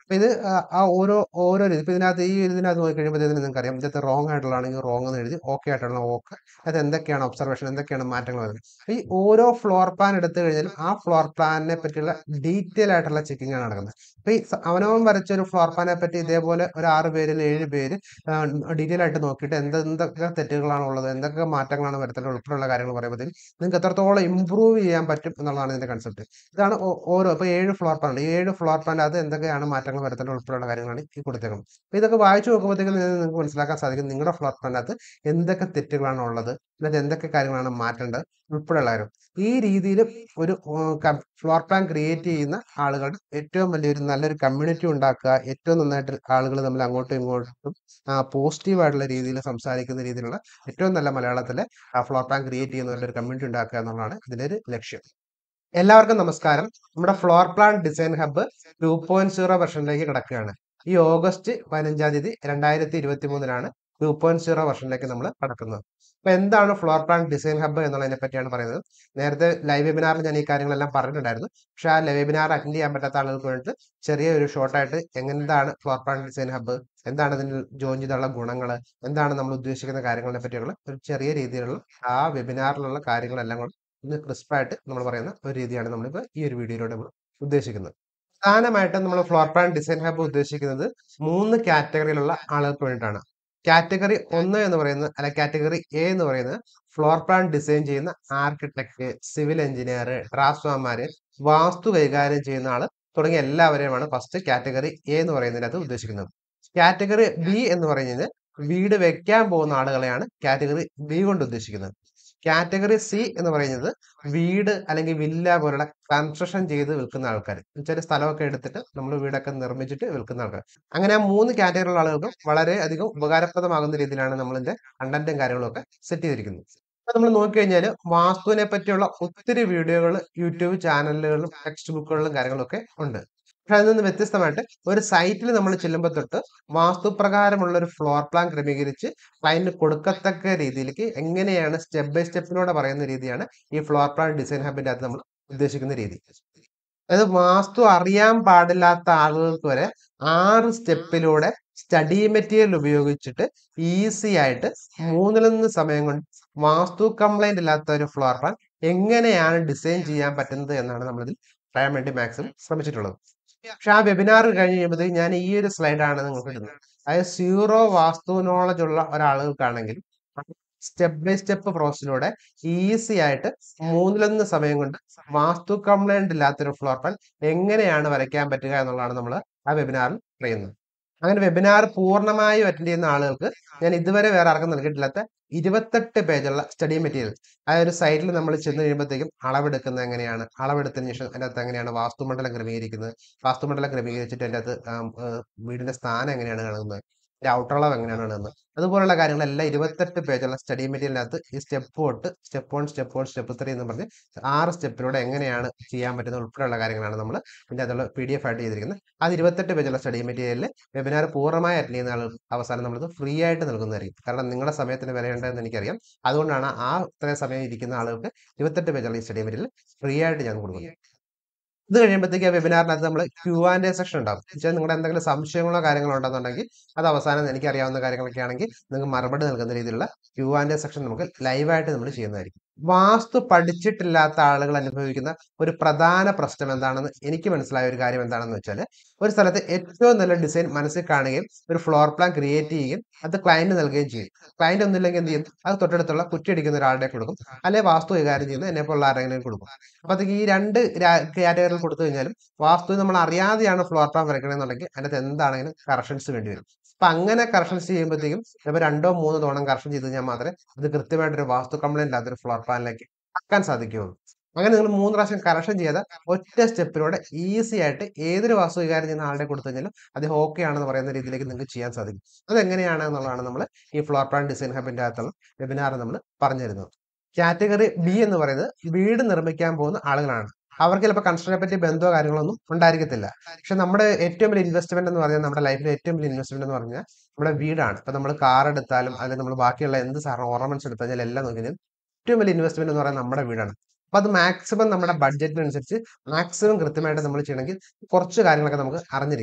അപ്പൊ ഇത് ആ ആ ഓരോ ഓരോ രീതി ഇപ്പൊ ഇതിനകത്ത് ഈ ഇതിനകത്ത് നോക്കി കഴിയുമ്പോഴത്തേക്കും നിങ്ങൾക്ക് അറിയാം ഇതിനകത്ത് റോങ് ആയിട്ടുള്ളതാണെങ്കിൽ റോങ് എന്ന് എഴുതി ഓക്കെ ആയിട്ടുള്ള ഓക്കെ അത് എന്തൊക്കെയാണ് ഒബ്സർവേഷൻ എന്തൊക്കെയാണ് മാറ്റങ്ങൾ വരുന്നത് അപ്പൊ ഈ ഓരോ ഫ്ലോർ പ്ലാൻ എടുത്തു കഴിഞ്ഞാലും ആ ഫ്ലോർ പ്ലാനിനെ പറ്റിയുള്ള ഡീറ്റെയിൽ ആയിട്ടുള്ള ചെക്കിംഗ് ആണ് നടക്കുന്നത് അപ്പൊ ഈ സ- അവനവൻ വരച്ച ഒരു ഫ്ലോർ പ്ലാനെ പറ്റി ഇതേപോലെ ഒരു ആറ് പേരിൽ ഏഴ് പേര് ഡീറ്റെയിൽ ആയിട്ട് നോക്കിയിട്ട് എന്ത് എന്തൊക്കെ തെറ്റുകളാണ് ഉള്ളത് എന്തൊക്കെ മാറ്റങ്ങളാണ് വരുത്തേണ്ടത് ഉൾപ്പെടെയുള്ള കാര്യങ്ങൾ പറയുമ്പോഴത്തേക്കും നിങ്ങൾക്ക് എത്രത്തോളം ഇമ്പ്രൂവ് ചെയ്യാൻ പറ്റും എന്നുള്ളതാണ് ഇതിന്റെ കൺസെപ്റ്റ് ഇതാണ് ഓ- ഓരോ ഇപ്പൊ ഏഴ് ഫ്ലോർ പ്ലാൻ ഉണ്ട് ഈ ഏഴ് ഫ്ലോർ പ്ലാൻ അത് എന്തൊക്കെയാണ് മാറ്റങ്ങൾ വരുത്തേണ്ടത് ഉൾപ്പെടെയുള്ള കാര്യങ്ങളാണ് ഈ കൊടുത്തേക്കുന്നത് അപ്പൊ ഇതൊക്കെ വായിച്ചു നോക്കുമ്പോഴത്തേക്കും നിങ്ങൾക്ക് മനസ്സിലാക്കാൻ സാധിക്കും നിങ്ങളുടെ ഫ്ലോർ പ്ലാനകത്ത് എന്തൊക്കെ തെറ്റുകളാണ് ഉള്ളത് എന്നിട്ട് എന്തൊക്കെ കാര്യങ്ങളാണ് മാറ്റേണ്ടത് ഉൾപ്പെടെയുള്ള കാര്യം ഈ രീതിയിൽ ഒരു ഫ്ലോർ പ്ലാൻ ക്രിയേറ്റ് ചെയ്യുന്ന ആളുകളുടെ ഏറ്റവും വലിയൊരു നല്ലൊരു കമ്മ്യൂണിറ്റി ഉണ്ടാക്കുക ഏറ്റവും നന്നായിട്ട് ആളുകൾ തമ്മിൽ അങ്ങോട്ടും ഇങ്ങോട്ടും പോസിറ്റീവ് ആയിട്ടുള്ള രീതിയിൽ സംസാരിക്കുന്ന രീതിയിലുള്ള ഏറ്റവും നല്ല മലയാളത്തിലെ ഫ്ലോർ പ്ലാൻ ക്രിയേറ്റ് ചെയ്യുന്ന ഒരു കമ്മ്യൂണിറ്റി ഉണ്ടാക്കുക എന്നുള്ളതാണ് ഇതിന്റെ ഒരു ലക്ഷ്യം എല്ലാവർക്കും നമസ്കാരം നമ്മുടെ floor plan design hub two point zero വെർഷനിലേക്ക് കിടക്കുകയാണ് ഈ ഓഗസ്റ്റ് പതിനഞ്ചാം തീയതി രണ്ടായിരത്തി ഇരുപത്തി മൂന്നിലാണ് ടു പോയിന്റ് സീറോ വെർഷനിലേക്ക് നമ്മൾ കടക്കുന്നത് അപ്പൊ എന്താണ് ഫ്ലോർ പ്ലാൻ ഡിസൈൻ ഹബ്ബ് എന്നുള്ളതിനെ പറ്റിയാണ് പറയുന്നത് നേരത്തെ ലൈവ് വെബിനാറിൽ ഞാൻ ഈ കാര്യങ്ങളെല്ലാം പറഞ്ഞിട്ടുണ്ടായിരുന്നു പക്ഷെ ആ ലൈവ് വെബിനാർ അറ്റൻഡ് ചെയ്യാൻ പറ്റാത്ത ആളുകൾക്ക് വേണ്ടിയിട്ട് ചെറിയ ഒരു ഷോർട്ടായിട്ട് എന്താണ് ഫ്ലോർ പ്ലാൻ ഡിസൈൻ ഹബ്ബ് എന്താണ് ഇതിൽ ജോയിൻ ചെയ്തുള്ള ഗുണങ്ങൾ എന്താണ് നമ്മൾ ഉദ്ദേശിക്കുന്ന കാര്യങ്ങളെ പറ്റിയുള്ള ഒരു ചെറിയ രീതിയിലുള്ള ആ വെബിനാറിലുള്ള കാര്യങ്ങളെല്ലാം കൂടെ ഒന്ന് ക്രിസ്പായിട്ട് നമ്മൾ പറയുന്ന ഒരു രീതിയാണ് നമ്മളിപ്പോൾ ഈ ഒരു വീഡിയോയിലൂടെ നമ്മൾ ഉദ്ദേശിക്കുന്നത് പ്രധാനമായിട്ടും നമ്മൾ ഫ്ലോർ പ്ലാൻ ഡിസൈൻ ഹബ്ബ് ഉദ്ദേശിക്കുന്നത് മൂന്ന് കാറ്റഗറിയിലുള്ള ആളുകൾക്ക് വേണ്ടിയിട്ടാണ് കാറ്റഗറി ഒന്ന് എന്ന് പറയുന്നത് അല്ല കാറ്റഗറി എ എന്ന് പറയുന്നത് ഫ്ലോർ പ്ലാൻ ഡിസൈൻ ചെയ്യുന്ന ആർക്കിടെക്ട് സിവിൽ എഞ്ചിനീയർ ഡ്രാഫ്റ്റ്മാൻമാര് വാസ്തു കൈകാര്യം ചെയ്യുന്ന ആള് തുടങ്ങിയ എല്ലാവരെയുമാണ് ഫസ്റ്റ് കാറ്റഗറി എ എന്ന് പറയുന്നതിനകത്ത് ഉദ്ദേശിക്കുന്നത് കാറ്റഗറി ബി എന്ന് പറയുന്നത് വീട് വെക്കാൻ പോകുന്ന ആളുകളെയാണ് കാറ്റഗറി ബി കൊണ്ട് ഉദ്ദേശിക്കുന്നത് കാറ്റഗറി സി എന്ന് പറയുന്നത് വീട് അല്ലെങ്കിൽ വില്ല പോലുള്ള കൺസ്ട്രക്ഷൻ ചെയ്ത് വിൽക്കുന്ന ആൾക്കാർ എന്നുവെച്ചാൽ സ്ഥലമൊക്കെ എടുത്തിട്ട് നമ്മൾ വീടൊക്കെ നിർമ്മിച്ചിട്ട് വിൽക്കുന്ന ആൾക്കാർ അങ്ങനെ ആ മൂന്ന് കാറ്റഗറിയിലുള്ള ആളുകൾക്കും വളരെ അധികം ഉപകാരപ്രദമാകുന്ന രീതിയിലാണ് നമ്മളിന്റെ കണ്ടന്റും കാര്യങ്ങളും ഒക്കെ സെറ്റ് ചെയ്തിരിക്കുന്നത് അപ്പൊ നമ്മൾ നോക്കിക്കഴിഞ്ഞാൽ വാസ്തുവിനെ പറ്റിയുള്ള ഒത്തിരി വീഡിയോകൾ യൂട്യൂബ് ചാനലുകളിലും ടെക്സ്റ്റ് ബുക്കുകളിലും കാര്യങ്ങളും ഒക്കെ ഉണ്ട് പക്ഷെ അതിൽ നിന്ന് വ്യത്യസ്തമായിട്ട് ഒരു സൈറ്റിൽ നമ്മൾ ചെല്ലുമ്പോൾ തൊട്ട് വാസ്തുപ്രകാരമുള്ള ഒരു ഫ്ലോർ പ്ലാൻ ക്രമീകരിച്ച് ക്ലയന്റിന് കൊടുക്കത്തക്ക രീതിയിലേക്ക് എങ്ങനെയാണ് സ്റ്റെപ്പ് ബൈ സ്റ്റെപ്പിലൂടെ പറയുന്ന രീതിയാണ് ഈ ഫ്ലോർ പ്ലാൻ ഡിസൈൻ ഹബിന്റെ അകത്ത് നമ്മൾ ഉദ്ദേശിക്കുന്ന രീതി അതായത് വാസ്തു അറിയാൻ പാടില്ലാത്ത ആളുകൾക്ക് വരെ ആറ് സ്റ്റെപ്പിലൂടെ സ്റ്റഡി മെറ്റീരിയൽ ഉപയോഗിച്ചിട്ട് ഈസി ആയിട്ട് മൂന്നിലൊന്ന് സമയം കൊണ്ട് വാസ്തു കംപ്ലൈന്റ് ഇല്ലാത്ത ഒരു ഫ്ലോർ പ്ലാൻ എങ്ങനെയാണ് ഡിസൈൻ ചെയ്യാൻ പറ്റുന്നത് എന്നാണ് നമ്മളിതിൽ പറയാൻ വേണ്ടി മാക്സിമം ശ്രമിച്ചിട്ടുള്ളത് പക്ഷെ ആ വെബിനാർ കഴിഞ്ഞ് കഴിയുമ്പോഴത്തേക്ക് ഞാൻ ഈ ഒരു സ്ലൈഡാണ് നിങ്ങൾക്ക് ഇടുന്നത് അതായത് സീറോ വാസ്തു നോളജ് ഉള്ള ഒരാളുകൾക്കാണെങ്കിൽ സ്റ്റെപ്പ് ബൈ സ്റ്റെപ്പ് പ്രോസസ്സിലൂടെ ഈസി ആയിട്ട് മൂന്നിലൊന്ന് സമയം കൊണ്ട് വാസ്തു കംപ്ലൈന്റ് ഇല്ലാത്തൊരു ഫ്ലോർ പ്ലാൻ എങ്ങനെയാണ് വരയ്ക്കാൻ പറ്റുക എന്നുള്ളതാണ് നമ്മൾ ആ വെബിനാറിൽ പറയുന്നത് അങ്ങനെ വെബിനാർ പൂർണ്ണമായും അറ്റൻഡ് ചെയ്യുന്ന ആളുകൾക്ക് ഞാൻ ഇതുവരെ വേറെ ആർക്കും നൽകിയിട്ടില്ലാത്ത ഇരുപത്തെട്ട് പേജുള്ള സ്റ്റഡി മെറ്റീരിയൽ ആ ഒരു സൈറ്റിൽ നമ്മൾ ചെന്ന് കഴിയുമ്പോഴത്തേക്കും അളവെടുക്കുന്നത് എങ്ങനെയാണ് അളവെടുത്തതിന് ശേഷം അതിൻ്റെ അകത്ത് എങ്ങനെയാണ് വാസ്തുമണ്ഡലം ക്രമീകരിക്കുന്നത് വാസ്തുമണ്ഡലം ക്രമീകരിച്ചിട്ട് അതിൻ്റെ അകത്ത് ആം, ഏഹ്, വീടിന്റെ സ്ഥാനം എങ്ങനെയാണ് കാണുന്നത് ഔട്ടളവ് എങ്ങനെയാണ് കാണുന്നത് അതുപോലുള്ള കാര്യങ്ങളെല്ലാം ഇരുപത്തെട്ട് പേജുള്ള സ്റ്റഡി മെറ്റീരിയലിനകത്ത് ഈ സ്റ്റെപ്പ് തൊട്ട് step one step one step three എന്ന് പറഞ്ഞ് ആറ് സ്റ്റെപ്പിലൂടെ എങ്ങനെയാണ് ചെയ്യാൻ പറ്റുന്ന ഉൾപ്പെടെയുള്ള കാര്യങ്ങളാണ് നമ്മൾ ഇതിൻ്റെ അതുള്ള പി ഡി എഫ് ആയിട്ട് ചെയ്തിരിക്കുന്നത് അത് ഇരുപത്തെട്ട് പേജുള്ള സ്റ്റഡി മെറ്റീരിയലിൽ വെബിനാർ പൂർണ്ണമായി അറ്റൻഡ് ചെയ്യുന്ന ആളുകൾ അവസാനം നമ്മളിത് ഫ്രീ ആയിട്ട് നൽകുന്നതായിരിക്കും കാരണം നിങ്ങളുടെ സമയത്തിന് വിലയുണ്ടെന്ന് എനിക്കറിയാം അതുകൊണ്ടാണ് ആ ഇത്രയും സമയം ഇരിക്കുന്ന ആളുകൾക്ക് ഇരുപത്തെട്ട് പേജുള്ള ഈ സ്റ്റഡി മെറ്റീരിയൽ ഫ്രീ ആയിട്ട് ഞാൻ കൊടുക്കുന്നത് ഇത് കഴിയുമ്പോഴത്തേക്ക് ആ വെബിനാറിനകത്ത് നമ്മൾ ക്യൂ ആൻഡ് എ സെക്ഷൻ ഉണ്ടാവും വെച്ചാൽ നിങ്ങളുടെ എന്തെങ്കിലും സംശയങ്ങളോ കാര്യങ്ങളോ ഉണ്ടെന്നുണ്ടെങ്കിൽ അത് അവസാനം എനിക്ക് അറിയാവുന്ന കാര്യങ്ങളൊക്കെ ആണെങ്കിൽ നിങ്ങൾക്ക് മറുപടി നൽകുന്ന രീതിയിലുള്ള ക്യൂ ആൻഡ് എ സെക്ഷൻ നമുക്ക് ലൈവായിട്ട് നമ്മൾ ചെയ്യുന്നതായിരിക്കും വാസ്തു പഠിച്ചിട്ടില്ലാത്ത ആളുകൾ അനുഭവിക്കുന്ന ഒരു പ്രധാന പ്രശ്നം എന്താണെന്ന് എനിക്ക് മനസ്സിലായ ഒരു കാര്യം എന്താണെന്ന് വെച്ചാൽ ഒരു സ്ഥലത്ത് ഏറ്റവും നല്ല ഡിസൈൻ മനസ്സിൽ കാണുകയും ഒരു ഫ്ലോർ പ്ലാൻ ക്രിയേറ്റ് ചെയ്യുകയും അത് ക്ലയന്റ് നൽകുകയും ചെയ്യും ക്ലയന്റ് ഒന്നുമില്ലെങ്കിൽ എന്ത് ചെയ്യും അത് തൊട്ടടുത്തുള്ള കുറ്റിയടിക്കുന്ന ഒരാളുടെ കൊടുക്കും അല്ലെങ്കിൽ വാസ്തു കൈകാര്യം ചെയ്യുന്ന എന്നെ പോലുള്ള ആരെങ്കിലും കൊടുക്കും അപ്പൊ അത് ഈ രണ്ട് കാറ്റഗറിയിൽ കൊടുത്തു കഴിഞ്ഞാലും വാസ്തു നമ്മൾ അറിയാതെയാണ് ഫ്ലോർ പ്ലാൻ വരയ്ക്കണമെന്നുണ്ടെങ്കിൽ അതിനകത്ത് എന്താണെങ്കിലും കറക്ഷൻസ് വേണ്ടി വരും അപ്പൊ അങ്ങനെ കറക്ഷൻസ് ചെയ്യുമ്പോഴത്തേക്കും ചിലപ്പോൾ രണ്ടോ മൂന്നോ തവണ കറക്ഷൻ ചെയ്ത് കഴിഞ്ഞാൽ മാത്രമേ അത് കൃത്യമായിട്ടൊരു വാസ്തു കംപ്ലൈന്റ് ഇല്ലാത്തൊരു ഫ്ലോർ പ്ലാനിലേക്ക് ആക്കാൻ സാധിക്കുകയുള്ളൂ അങ്ങനെ നിങ്ങൾ മൂന്ന് പ്രാവശ്യം കറക്ഷൻ ചെയ്ത ഒറ്റ സ്റ്റെപ്പിലൂടെ ഈസി ആയിട്ട് ഏതൊരു വാസ്തു കൈകാര്യം ചെയ്യുന്ന ആളുടെ കൊടുത്തു കഴിഞ്ഞാലും അത് ഓക്കെ ആണെന്ന് പറയുന്ന രീതിയിലേക്ക് നിങ്ങൾക്ക് ചെയ്യാൻ സാധിക്കും അത് എങ്ങനെയാണ് എന്നുള്ളതാണ് നമ്മൾ ഈ ഫ്ലോർ പ്ലാൻ ഡിസൈൻ ഹബിന്റെ അകത്തുള്ള വെബിനാർ നമ്മൾ പറഞ്ഞു തരുന്നത് കാറ്റഗറി ബി എന്ന് പറയുന്നത് വീട് നിർമ്മിക്കാൻ പോകുന്ന ആളുകളാണ് അവർക്ക് ചിലപ്പോൾ കൺസ്ട്രക്ഷനെ പറ്റി ബന്ധമോ കാര്യങ്ങളൊന്നും ഉണ്ടായിരിക്കത്തില്ല പക്ഷെ നമ്മുടെ ഏറ്റവും വലിയ ഇൻവെസ്റ്റ്മെന്റ് എന്ന് പറഞ്ഞാൽ നമ്മുടെ ലൈഫിലെ ഏറ്റവും വലിയ ഇൻവെസ്റ്റ്മെന്റ് എന്ന് പറഞ്ഞാൽ നമ്മുടെ വീടാണ് ഇപ്പൊ നമ്മൾ കാർ എടുത്താലും അല്ലെങ്കിൽ നമ്മൾ ബാക്കിയുള്ള എന്ത് സാധനം ഓർണമെന്റ്സ് എടുത്താലും എല്ലാം നോക്കിയാലും ഏറ്റവും വലിയ ഇൻവെസ്റ്റ്മെന്റ് എന്ന് പറയുന്നത് നമ്മുടെ വീടാണ് അപ്പൊ അത് മാക്സിമം നമ്മുടെ ബഡ്ജറ്റിനനുസരിച്ച് മാക്സിമം കൃത്യമായിട്ട് നമ്മൾ ചെയ്യണമെങ്കിൽ കുറച്ച് കാര്യങ്ങളൊക്കെ നമുക്ക് അറിഞ്ഞിരിക്കണം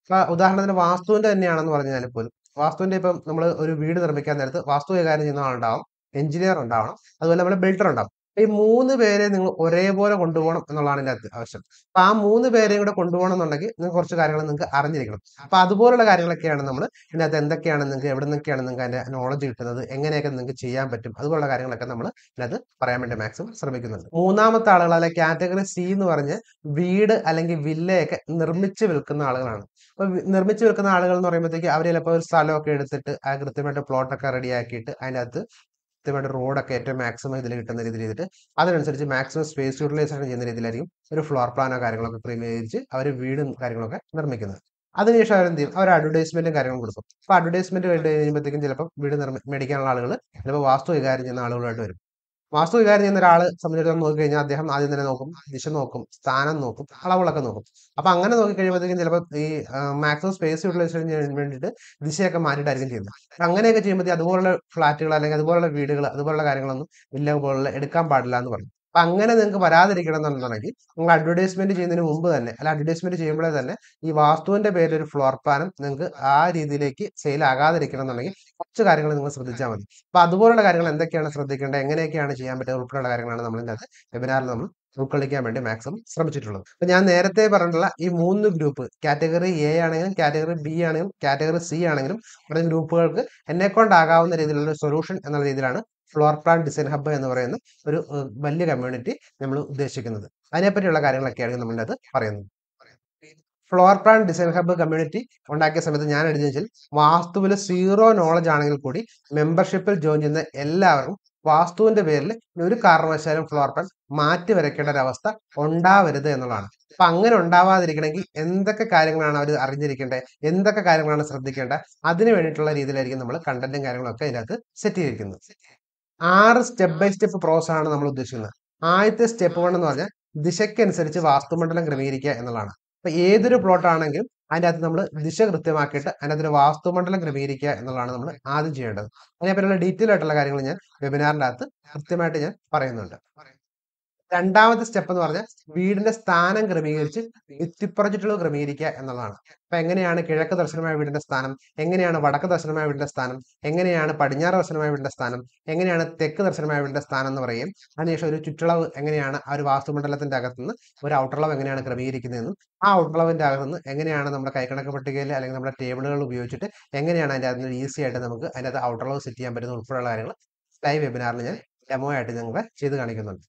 ഇപ്പൊ ഉദാഹരണത്തിന് വാസ്തുവിന്റെ തന്നെയാണെന്ന് പറഞ്ഞാൽ പോലും വാസ്തുവിന്റെ ഇപ്പം നമ്മൾ ഒരു വീട് നിർമ്മിക്കാൻ നേരത്ത് വാസ്തു കൈകാര്യം ചെയ്യുന്ന ആളുണ്ടാവും എഞ്ചിനീയർ ഉണ്ടാവണം അതുപോലെ നമ്മുടെ ബിൽഡർ ഉണ്ടാവും ഈ മൂന്ന് പേരെ നിങ്ങൾ ഒരേപോലെ കൊണ്ടുപോകണം എന്നുള്ളതാണ് ഇതിന്റെ അകത്ത് ആവശ്യം അപ്പൊ ആ മൂന്ന് പേരെയും കൂടെ കൊണ്ടുപോകണം എന്നുണ്ടെങ്കിൽ നിങ്ങൾക്ക് കുറച്ച് കാര്യങ്ങൾ നിങ്ങൾക്ക് അറിഞ്ഞിരിക്കണം അപ്പൊ അതുപോലുള്ള കാര്യങ്ങളൊക്കെയാണ് നമ്മൾ ഇതിനകത്ത് എന്തൊക്കെയാണ് നിങ്ങൾക്ക് എവിടെ നിന്നൊക്കെയാണ് നിങ്ങൾക്ക് അതിന്റെ നോളജ് കിട്ടുന്നത് എങ്ങനെയൊക്കെ നിങ്ങൾക്ക് ചെയ്യാൻ പറ്റും അതുപോലുള്ള കാര്യങ്ങളൊക്കെ നമ്മൾ ഇതിനകത്ത് പറയാൻ വേണ്ടി മാക്സിമം ശ്രമിക്കുന്നുണ്ട് മൂന്നാമത്തെ ആളുകൾ അല്ലെ കാറ്റഗറി സി എന്ന് പറഞ്ഞ് വീട് അല്ലെങ്കിൽ വില്ലയൊക്കെ നിർമ്മിച്ച് വിൽക്കുന്ന ആളുകളാണ് അപ്പൊ വി- നിർമ്മിച്ച് വിൽക്കുന്ന ആളുകൾ എന്ന് പറയുമ്പോഴത്തേക്ക് അവർ ചിലപ്പോൾ ഒരു സ്ഥലമൊക്കെ എടുത്തിട്ട് ആ കൃത്യമായിട്ട് പ്ലോട്ടൊക്കെ റെഡിയാക്കിയിട്ട് അതിൻ്റെ അകത്ത് കൃത്യമായിട്ട് റോഡൊക്കെ ഏറ്റവും മാക്സിമം ഇതിൽ കിട്ടുന്ന രീതിയിൽ ചെയ്തിട്ട് അതിനനുസരിച്ച് മാക്സിമം സ്പേസ് യൂട്ടിലൈസേഷൻ ചെയ്യുന്ന രീതിയിലായിരിക്കും ഒരു ഫ്ലോർ പ്ലാനോ കാര്യങ്ങളൊക്കെ ക്രമീകരിച്ച് അവർ വീടും കാര്യങ്ങളൊക്കെ നിർമ്മിക്കുന്നത് അതിനുശേഷം അവരെന്ത് ചെയ്യും അവർ അഡ്വർടൈസ്മെന്റും കാര്യങ്ങളും കൊടുക്കും അപ്പൊ അഡ്വർടൈസ്മെന്റ് വേണ്ടി കഴിയുമ്പോഴത്തേക്കും ചിലപ്പോൾ വീട് നിർമ്മി മേടിക്കാനുള്ള ആളുകൾ ചിലപ്പോൾ വാസ്തു കൈകാര്യം ചെയ്യുന്ന ആളുകളായിട്ട് വരും വാസ്തു കൈകാര്യം ചെയ്യുന്ന ഒരാളെ സംബന്ധിച്ചിടത്തോളം നോക്കിക്കഴിഞ്ഞാൽ അദ്ദേഹം ആദ്യം തന്നെ നോക്കും ദിശ നോക്കും സ്ഥാനം നോക്കും അളവുകളൊക്കെ നോക്കും അപ്പൊ അങ്ങനെ നോക്കി കഴിയുമ്പോഴത്തേക്കും ചിലപ്പോൾ ഈ മാക്സിമം സ്പേസ് യൂട്ടിലൈസേഷൻ ചെയ്യാൻ വേണ്ടിയിട്ട് ദിശയൊക്കെ മാറ്റിയിട്ടായിരിക്കും ചെയ്യുന്നത് അപ്പൊ അങ്ങനെയൊക്കെ ചെയ്യുമ്പോഴത്തേക്ക് അതുപോലുള്ള ഫ്ലാറ്റുകൾ അല്ലെങ്കിൽ അതുപോലുള്ള വീടുകൾ അതുപോലുള്ള കാര്യങ്ങളൊന്നും വില്ല പോലുള്ള എടുക്കാൻ പാടില്ല എന്ന് പറയും അപ്പൊ അങ്ങനെ നിങ്ങൾക്ക് വരാതിരിക്കണം എന്നുണ്ടെങ്കിൽ നിങ്ങൾ അഡ്വർടൈസ്മെന്റ് ചെയ്യുന്നതിന് മുമ്പ് തന്നെ അല്ല അഡ്വർടൈസ്മെന്റ് ചെയ്യുമ്പോഴേ തന്നെ ഈ വാസ്തുവിന്റെ പേരിൽ ഒരു ഫ്ലോർ പ്ലാനും നിങ്ങൾക്ക് ആ രീതിയിലേക്ക് സെയിൽ ആകാതിരിക്കണം എന്നുണ്ടെങ്കിൽ കുറച്ച് കാര്യങ്ങൾ നിങ്ങൾ ശ്രദ്ധിച്ചാൽ മതി അപ്പൊ അതുപോലുള്ള കാര്യങ്ങൾ എന്തൊക്കെയാണ് ശ്രദ്ധിക്കേണ്ടത് എങ്ങനെയൊക്കെയാണ് ചെയ്യാൻ പറ്റുക ഉൾപ്പെടെയുള്ള കാര്യങ്ങളാണ് നമ്മൾ ഇതിനകത്ത് വെബിനാറിൽ നമ്മൾ ഉൾക്കൊള്ളിക്കാൻ വേണ്ടി മാക്സിമം ശ്രമിച്ചിട്ടുള്ളത് അപ്പൊ ഞാൻ നേരത്തെ പറഞ്ഞിട്ടുള്ള ഈ മൂന്ന് ഗ്രൂപ്പ് കാറ്റഗറി എ ആണെങ്കിലും കാറ്റഗറി ബി ആണെങ്കിലും കാറ്റഗറി സി ആണെങ്കിലും പറഞ്ഞ ഗ്രൂപ്പുകൾക്ക് എന്നെ കൊണ്ടാകാവുന്ന രീതിയിലുള്ള സൊല്യൂഷൻ എന്നുള്ള രീതിയിലാണ് ഫ്ലോർ പ്ലാൻ ഡിസൈൻ ഹബ്ബ് എന്ന് പറയുന്ന ഒരു ഏഹ്, വലിയ കമ്മ്യൂണിറ്റി നമ്മൾ ഉദ്ദേശിക്കുന്നത് അതിനെപ്പറ്റിയുള്ള കാര്യങ്ങളൊക്കെയാണ് നമ്മളുടെ അത് പറയുന്നത് floor plan design hub community ഉണ്ടാക്കിയ സമയത്ത് ഞാൻ എഴുതിയ വെച്ചാൽ വാസ്തുവിൽ സീറോ നോളജ് ആണെങ്കിൽ കൂടി മെമ്പർഷിപ്പിൽ ജോയിൻ ചെയ്യുന്ന എല്ലാവർക്കും വാസ്തുവിന്റെ പേരിൽ ഒരു കാരണവശാലും ഫ്ലോർ പ്ലാൻ മാറ്റി വരയ്ക്കേണ്ട ഒരു അവസ്ഥ ഉണ്ടാവരുത് എന്നുള്ളതാണ് അപ്പൊ അങ്ങനെ ഉണ്ടാവാതിരിക്കണമെങ്കിൽ എന്തൊക്കെ കാര്യങ്ങളാണ് അവർ അറിഞ്ഞിരിക്കേണ്ടത് എന്തൊക്കെ കാര്യങ്ങളാണ് ശ്രദ്ധിക്കേണ്ടത് അതിന് വേണ്ടിയിട്ടുള്ള രീതിയിലായിരിക്കും നമ്മൾ കണ്ടന്റും കാര്യങ്ങളൊക്കെ ഇതിനകത്ത് സെറ്റ് ചെയ്തിരിക്കുന്നത് ആറ് സ്റ്റെപ്പ് ബൈ സ്റ്റെപ്പ് പ്രോസസ് ആണ് നമ്മൾ ഉദ്ദേശിക്കുന്നത് ആദ്യത്തെ സ്റ്റെപ്പ് വൺ എന്ന് പറഞ്ഞാൽ ദിശയ്ക്കനുസരിച്ച് വാസ്തുമണ്ഡലം ക്രമീകരിക്കുക എന്നുള്ളതാണ് അപ്പൊ ഏതൊരു പ്ലോട്ട് ആണെങ്കിലും അതിൻ്റെ അകത്ത് നമ്മൾ ദിശ കൃത്യമാക്കിയിട്ട് അതിനകത്ത് ഒരു വാസ്തുമണ്ഡലം ക്രമീകരിക്കുക എന്നുള്ളതാണ് നമ്മൾ ആദ്യം ചെയ്യേണ്ടത് അതിനെപ്പറ്റിയുള്ള ഡീറ്റെയിൽ ആയിട്ടുള്ള കാര്യങ്ങൾ ഞാൻ വെബിനാറിൻ്റെ അകത്ത് കൃത്യമായിട്ട് ഞാൻ പറയുന്നുണ്ട് രണ്ടാമത്തെ സ്റ്റെപ്പ് എന്ന് പറഞ്ഞാൽ വീടിന്റെ സ്ഥാനം ക്രമീകരിച്ച് ഭിത്തിപ്രൊജക്റ്റുകൾ ക്രമീകരിക്കുക എന്നുള്ളതാണ് അപ്പൊ എങ്ങനെയാണ് കിഴക്ക് ദർശനമായ വീടിന്റെ സ്ഥാനം എങ്ങനെയാണ് വടക്ക് ദർശനമായ വീടിന്റെ സ്ഥാനം എങ്ങനെയാണ് പടിഞ്ഞാറ് ദർശനമായ വീടിന്റെ സ്ഥാനം എങ്ങനെയാണ് തെക്ക് ദർശനമായ വീടിന്റെ സ്ഥാനം എന്ന് പറയും അതിനുശേഷം ഒരു ചുറ്റളവ് എങ്ങനെയാണ് ആ ഒരു വാസ്തുമണ്ഡലത്തിന്റെ അകത്തുനിന്ന് ഒരു ഔട്ടളവ് എങ്ങനെയാണ് ക്രമീകരിക്കുന്നതെന്നും ആ ഔട്ടളവിന്റെ അകത്തുനിന്ന് എങ്ങനെയാണ് നമ്മുടെ കൈക്കണക്ക് പട്ടികയിൽ അല്ലെങ്കിൽ നമ്മുടെ ടേബിളുകൾ ഉപയോഗിച്ചിട്ട് എങ്ങനെയാണ് അതിന്റെ അകത്ത് ഈസി ആയിട്ട് നമുക്ക് അതിന്റെ അകത്ത് ഔട്ടളവ് സെറ്റ് ചെയ്യാൻ പറ്റുന്ന ഉൾപ്പെടെയുള്ള കാര്യങ്ങൾ ലൈവ് വെബിനാറിൽ ഞാൻ ഡെമോ ആയിട്ട് ഞങ്ങളെ ചെയ്ത് കാണിക്കുന്നുണ്ട്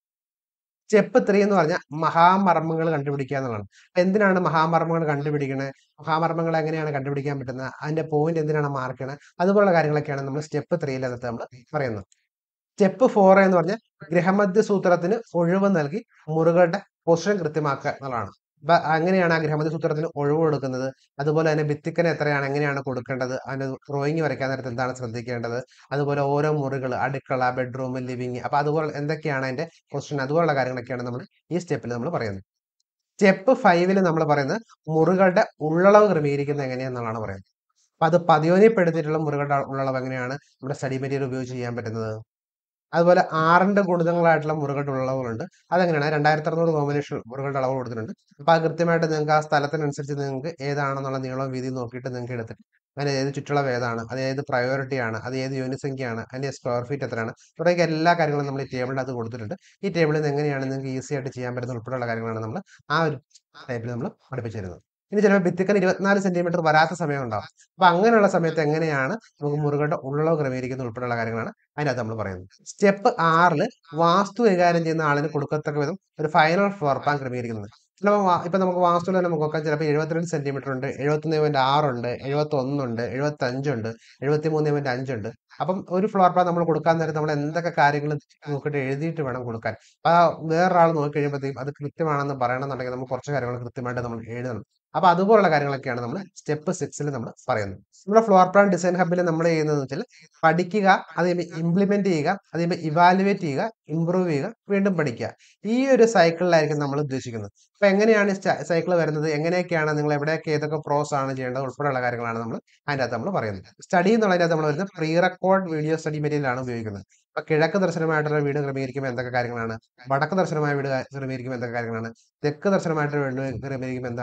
സ്റ്റെപ്പ് ത്രീ എന്ന് പറഞ്ഞാൽ മഹാമർമ്മങ്ങൾ കണ്ടുപിടിക്കുക എന്നുള്ളതാണ് അപ്പൊ എന്തിനാണ് മഹാമർമ്മങ്ങൾ കണ്ടുപിടിക്കണത് മഹാമർമ്മങ്ങൾ എങ്ങനെയാണ് കണ്ടുപിടിക്കാൻ പറ്റുന്നത് അതിന്റെ പോയിന്റ് എന്തിനാണ് മാർക്ക് ചെയ്യണത് അതുപോലുള്ള കാര്യങ്ങളൊക്കെയാണ് നമ്മൾ സ്റ്റെപ്പ് ത്രീയിലകത്ത് നമ്മൾ പറയുന്നത് സ്റ്റെപ്പ് ഫോർ എന്ന് പറഞ്ഞാൽ ഗ്രഹമധ്യ സൂത്രത്തിന് ഒഴിവ് നൽകി മുറുകളുടെ പൊസിഷൻ കൃത്യമാക്കുക എന്നുള്ളതാണ് അപ്പൊ അങ്ങനെയാണ് ആ ഗ്രഹമധ്യ സൂത്രത്തിന് ഒഴിവ് കൊടുക്കുന്നത് അതുപോലെ തന്നെ ഭിത്തിക്കന് എത്രയാണ് എങ്ങനെയാണ് കൊടുക്കേണ്ടത് അതിന്റെ ഡ്രോയിങ് വരയ്ക്കാൻ നേരത്ത് എന്താണ് ശ്രദ്ധിക്കേണ്ടത് അതുപോലെ ഓരോ മുറികൾ അടുക്കള ബെഡ്റൂം ലിവിങ് അപ്പൊ അതുപോലെ എന്തൊക്കെയാണ് അതിന്റെ പൊസിഷൻ അതുപോലുള്ള കാര്യങ്ങളൊക്കെയാണ് നമ്മൾ ഈ സ്റ്റെപ്പിൽ നമ്മൾ പറയുന്നത് സ്റ്റെപ്പ് ഫൈവില് നമ്മൾ പറയുന്നത് മുറികളുടെ ഉള്ളളവ് ക്രമീകരിക്കുന്നത് എങ്ങനെയാണെന്നുള്ളതാണ് പറയുന്നത് അപ്പൊ അത് പതിയോനിപ്പെടുത്തിയിട്ടുള്ള മുറികളുടെ ഉള്ളളവ് എങ്ങനെയാണ് നമ്മുടെ സ്റ്റഡി മെറ്റീരിയൽ ഉപയോഗിച്ച് ചെയ്യാൻ പറ്റുന്നത് അതുപോലെ ആറിന്റെ ഗുണിതങ്ങളായിട്ടുള്ള മുറികളുടെ ഉള്ളവുകളുണ്ട് അതെങ്ങനെയാണ് രണ്ടായിരത്തി അറുന്നൂറ് കോമ്പിനേഷൻ മുറികളുടെ അളവ് കൊടുത്തിട്ടുണ്ട് അപ്പൊ അത് കൃത്യമായിട്ട് നിങ്ങൾക്ക് ആ സ്ഥലത്തിനനുസരിച്ച് നിങ്ങൾക്ക് ഏതാണെന്നുള്ള നീളവും വീതിയും നോക്കിയിട്ട് നിങ്ങൾക്ക് എടുത്തിട്ട് അതിന് ഏത് ചുറ്റളവ് ഏതാണ് അത് ഏത് പ്രയോറിറ്റി ആണ് അത് ഏത് യൂണിസംഖ്യയാണ് അതിന്റെ സ്ക്വയർ ഫീറ്റ് എത്രയാണ് തുടങ്ങിയ എല്ലാ കാര്യങ്ങളും നമ്മൾ ഈ ടേബിളിൻ്റെ അത് കൊടുത്തിട്ടുണ്ട് ഈ ടേബിളിൽ നിന്ന് എങ്ങനെയാണ് നിങ്ങൾക്ക് ഈസി ആയിട്ട് ചെയ്യാൻ പറ്റുന്ന ഉൾപ്പെടെയുള്ള കാര്യങ്ങളാണ് നമ്മൾ ആ ഒരു ടൈപ്പിൽ നമ്മൾ പഠിപ്പിച്ചു തരുന്നത് ഇനി ചിലപ്പോൾ ഭിത്തിക്കൻ ഇരുപത്തിനാല് സെന്റിമീറ്റർ വരാത്ത സമയം ഉണ്ടാവും അപ്പൊ അങ്ങനെയുള്ള സമയത്ത് എങ്ങനെയാണ് നമുക്ക് മുറുകളുടെ ഉള്ളളവ് ക്രമീകരിക്കുന്ന ഉൾപ്പെടെയുള്ള കാര്യങ്ങളാണ് അതിനകത്ത് നമ്മൾ പറയുന്നത് സ്റ്റെപ്പ് ആറിൽ വാസ്തു കൈകാര്യം ചെയ്യുന്ന ആളിന് കൊടുക്കത്തക്ക വിധം ഒരു ഫൈനൽ ഫ്ലോർ പ്ലാൻ ക്രമീകരിക്കുന്നത് ചിലപ്പോൾ വാ- ഇപ്പൊ നമുക്ക് വാസ്തുവിൽ തന്നെ നമുക്ക് നോക്കാം ചിലപ്പോൾ എഴുപത്തിരണ്ട് സെന്റിമീറ്റർ ഉണ്ട് എഴുപത്തൊന്ന് പോയിന്റ് ആറുണ്ട് എഴുപത്തി ഒന്നുണ്ട് എഴുപത്തി അഞ്ചുണ്ട് എഴുപത്തി മൂന്ന് പോയിന്റ് അഞ്ചുണ്ട് അപ്പം ഒരു ഫ്ലോർ പ്ലാൻ നമ്മൾ കൊടുക്കാൻ നേരം നമ്മൾ എന്തൊക്കെ കാര്യങ്ങൾ നോക്കിയിട്ട് എഴുതിയിട്ട് വേണം കൊടുക്കാൻ അപ്പൊ ആ വേറൊരാൾ നോക്കി കഴിയുമ്പോഴത്തേക്കും അത് കൃത്യമാണെന്ന് പറയണമെന്നുണ്ടെങ്കിൽ നമ്മൾ കുറച്ച് കാര്യങ്ങൾ കൃത്യമായിട്ട് നമ്മൾ എഴുതണം അപ്പൊ അതുപോലുള്ള കാര്യങ്ങളൊക്കെയാണ് നമ്മൾ സ്റ്റെപ്പ് സിക്സിൽ നമ്മൾ പറയുന്നത് നമ്മുടെ ഫ്ലോർ പ്ലാൻ ഡിസൈൻ ഹബിൽ നമ്മൾ ചെയ്യുന്നത് വെച്ചാൽ പഠിക്കുക അത് ഇംപ്ലിമെന്റ് ചെയ്യുക അത് കഴിയുമ്പോൾ ഇവാലുവേറ്റ് ചെയ്യുക ഇമ്പ്രൂവ് ചെയ്യുക വീണ്ടും പഠിക്കുക ഈ ഒരു സൈക്കിളിലായിരിക്കും നമ്മൾ ഉദ്ദേശിക്കുന്നത് അപ്പൊ എങ്ങനെയാണ് സൈക്കിൾ വരുന്നത് എങ്ങനെയൊക്കെയാണ് നിങ്ങൾ എവിടെയൊക്കെ ഏതൊക്കെ പ്രോസ് ആണ് ചെയ്യേണ്ടത് ഉൾപ്പെടെയുള്ള കാര്യങ്ങളാണ് നമ്മൾ അതിൻ്റെ അകത്ത് നമ്മൾ പറയുന്നത് സ്റ്റഡി എന്നുള്ളതിനകത്ത് നമ്മൾ വരുന്നത് pre record video study material ആണ് ഉപയോഗിക്കുന്നത് അപ്പൊ കിഴക്ക് ദർശനമായിട്ടുള്ള വീട് ക്രമീകരിക്കുമ്പോൾ എന്തൊക്കെ കാര്യങ്ങളാണ് വടക്ക് ദർശനമായ വീട് ക്രമീകരിക്കുമ്പോൾ എന്തൊക്കെ കാര്യങ്ങളാണ് തെക്ക് ദർശനമായിട്ടുള്ള വീട് ക്രമീകരിക്കുമ്പോൾ എന്താണ്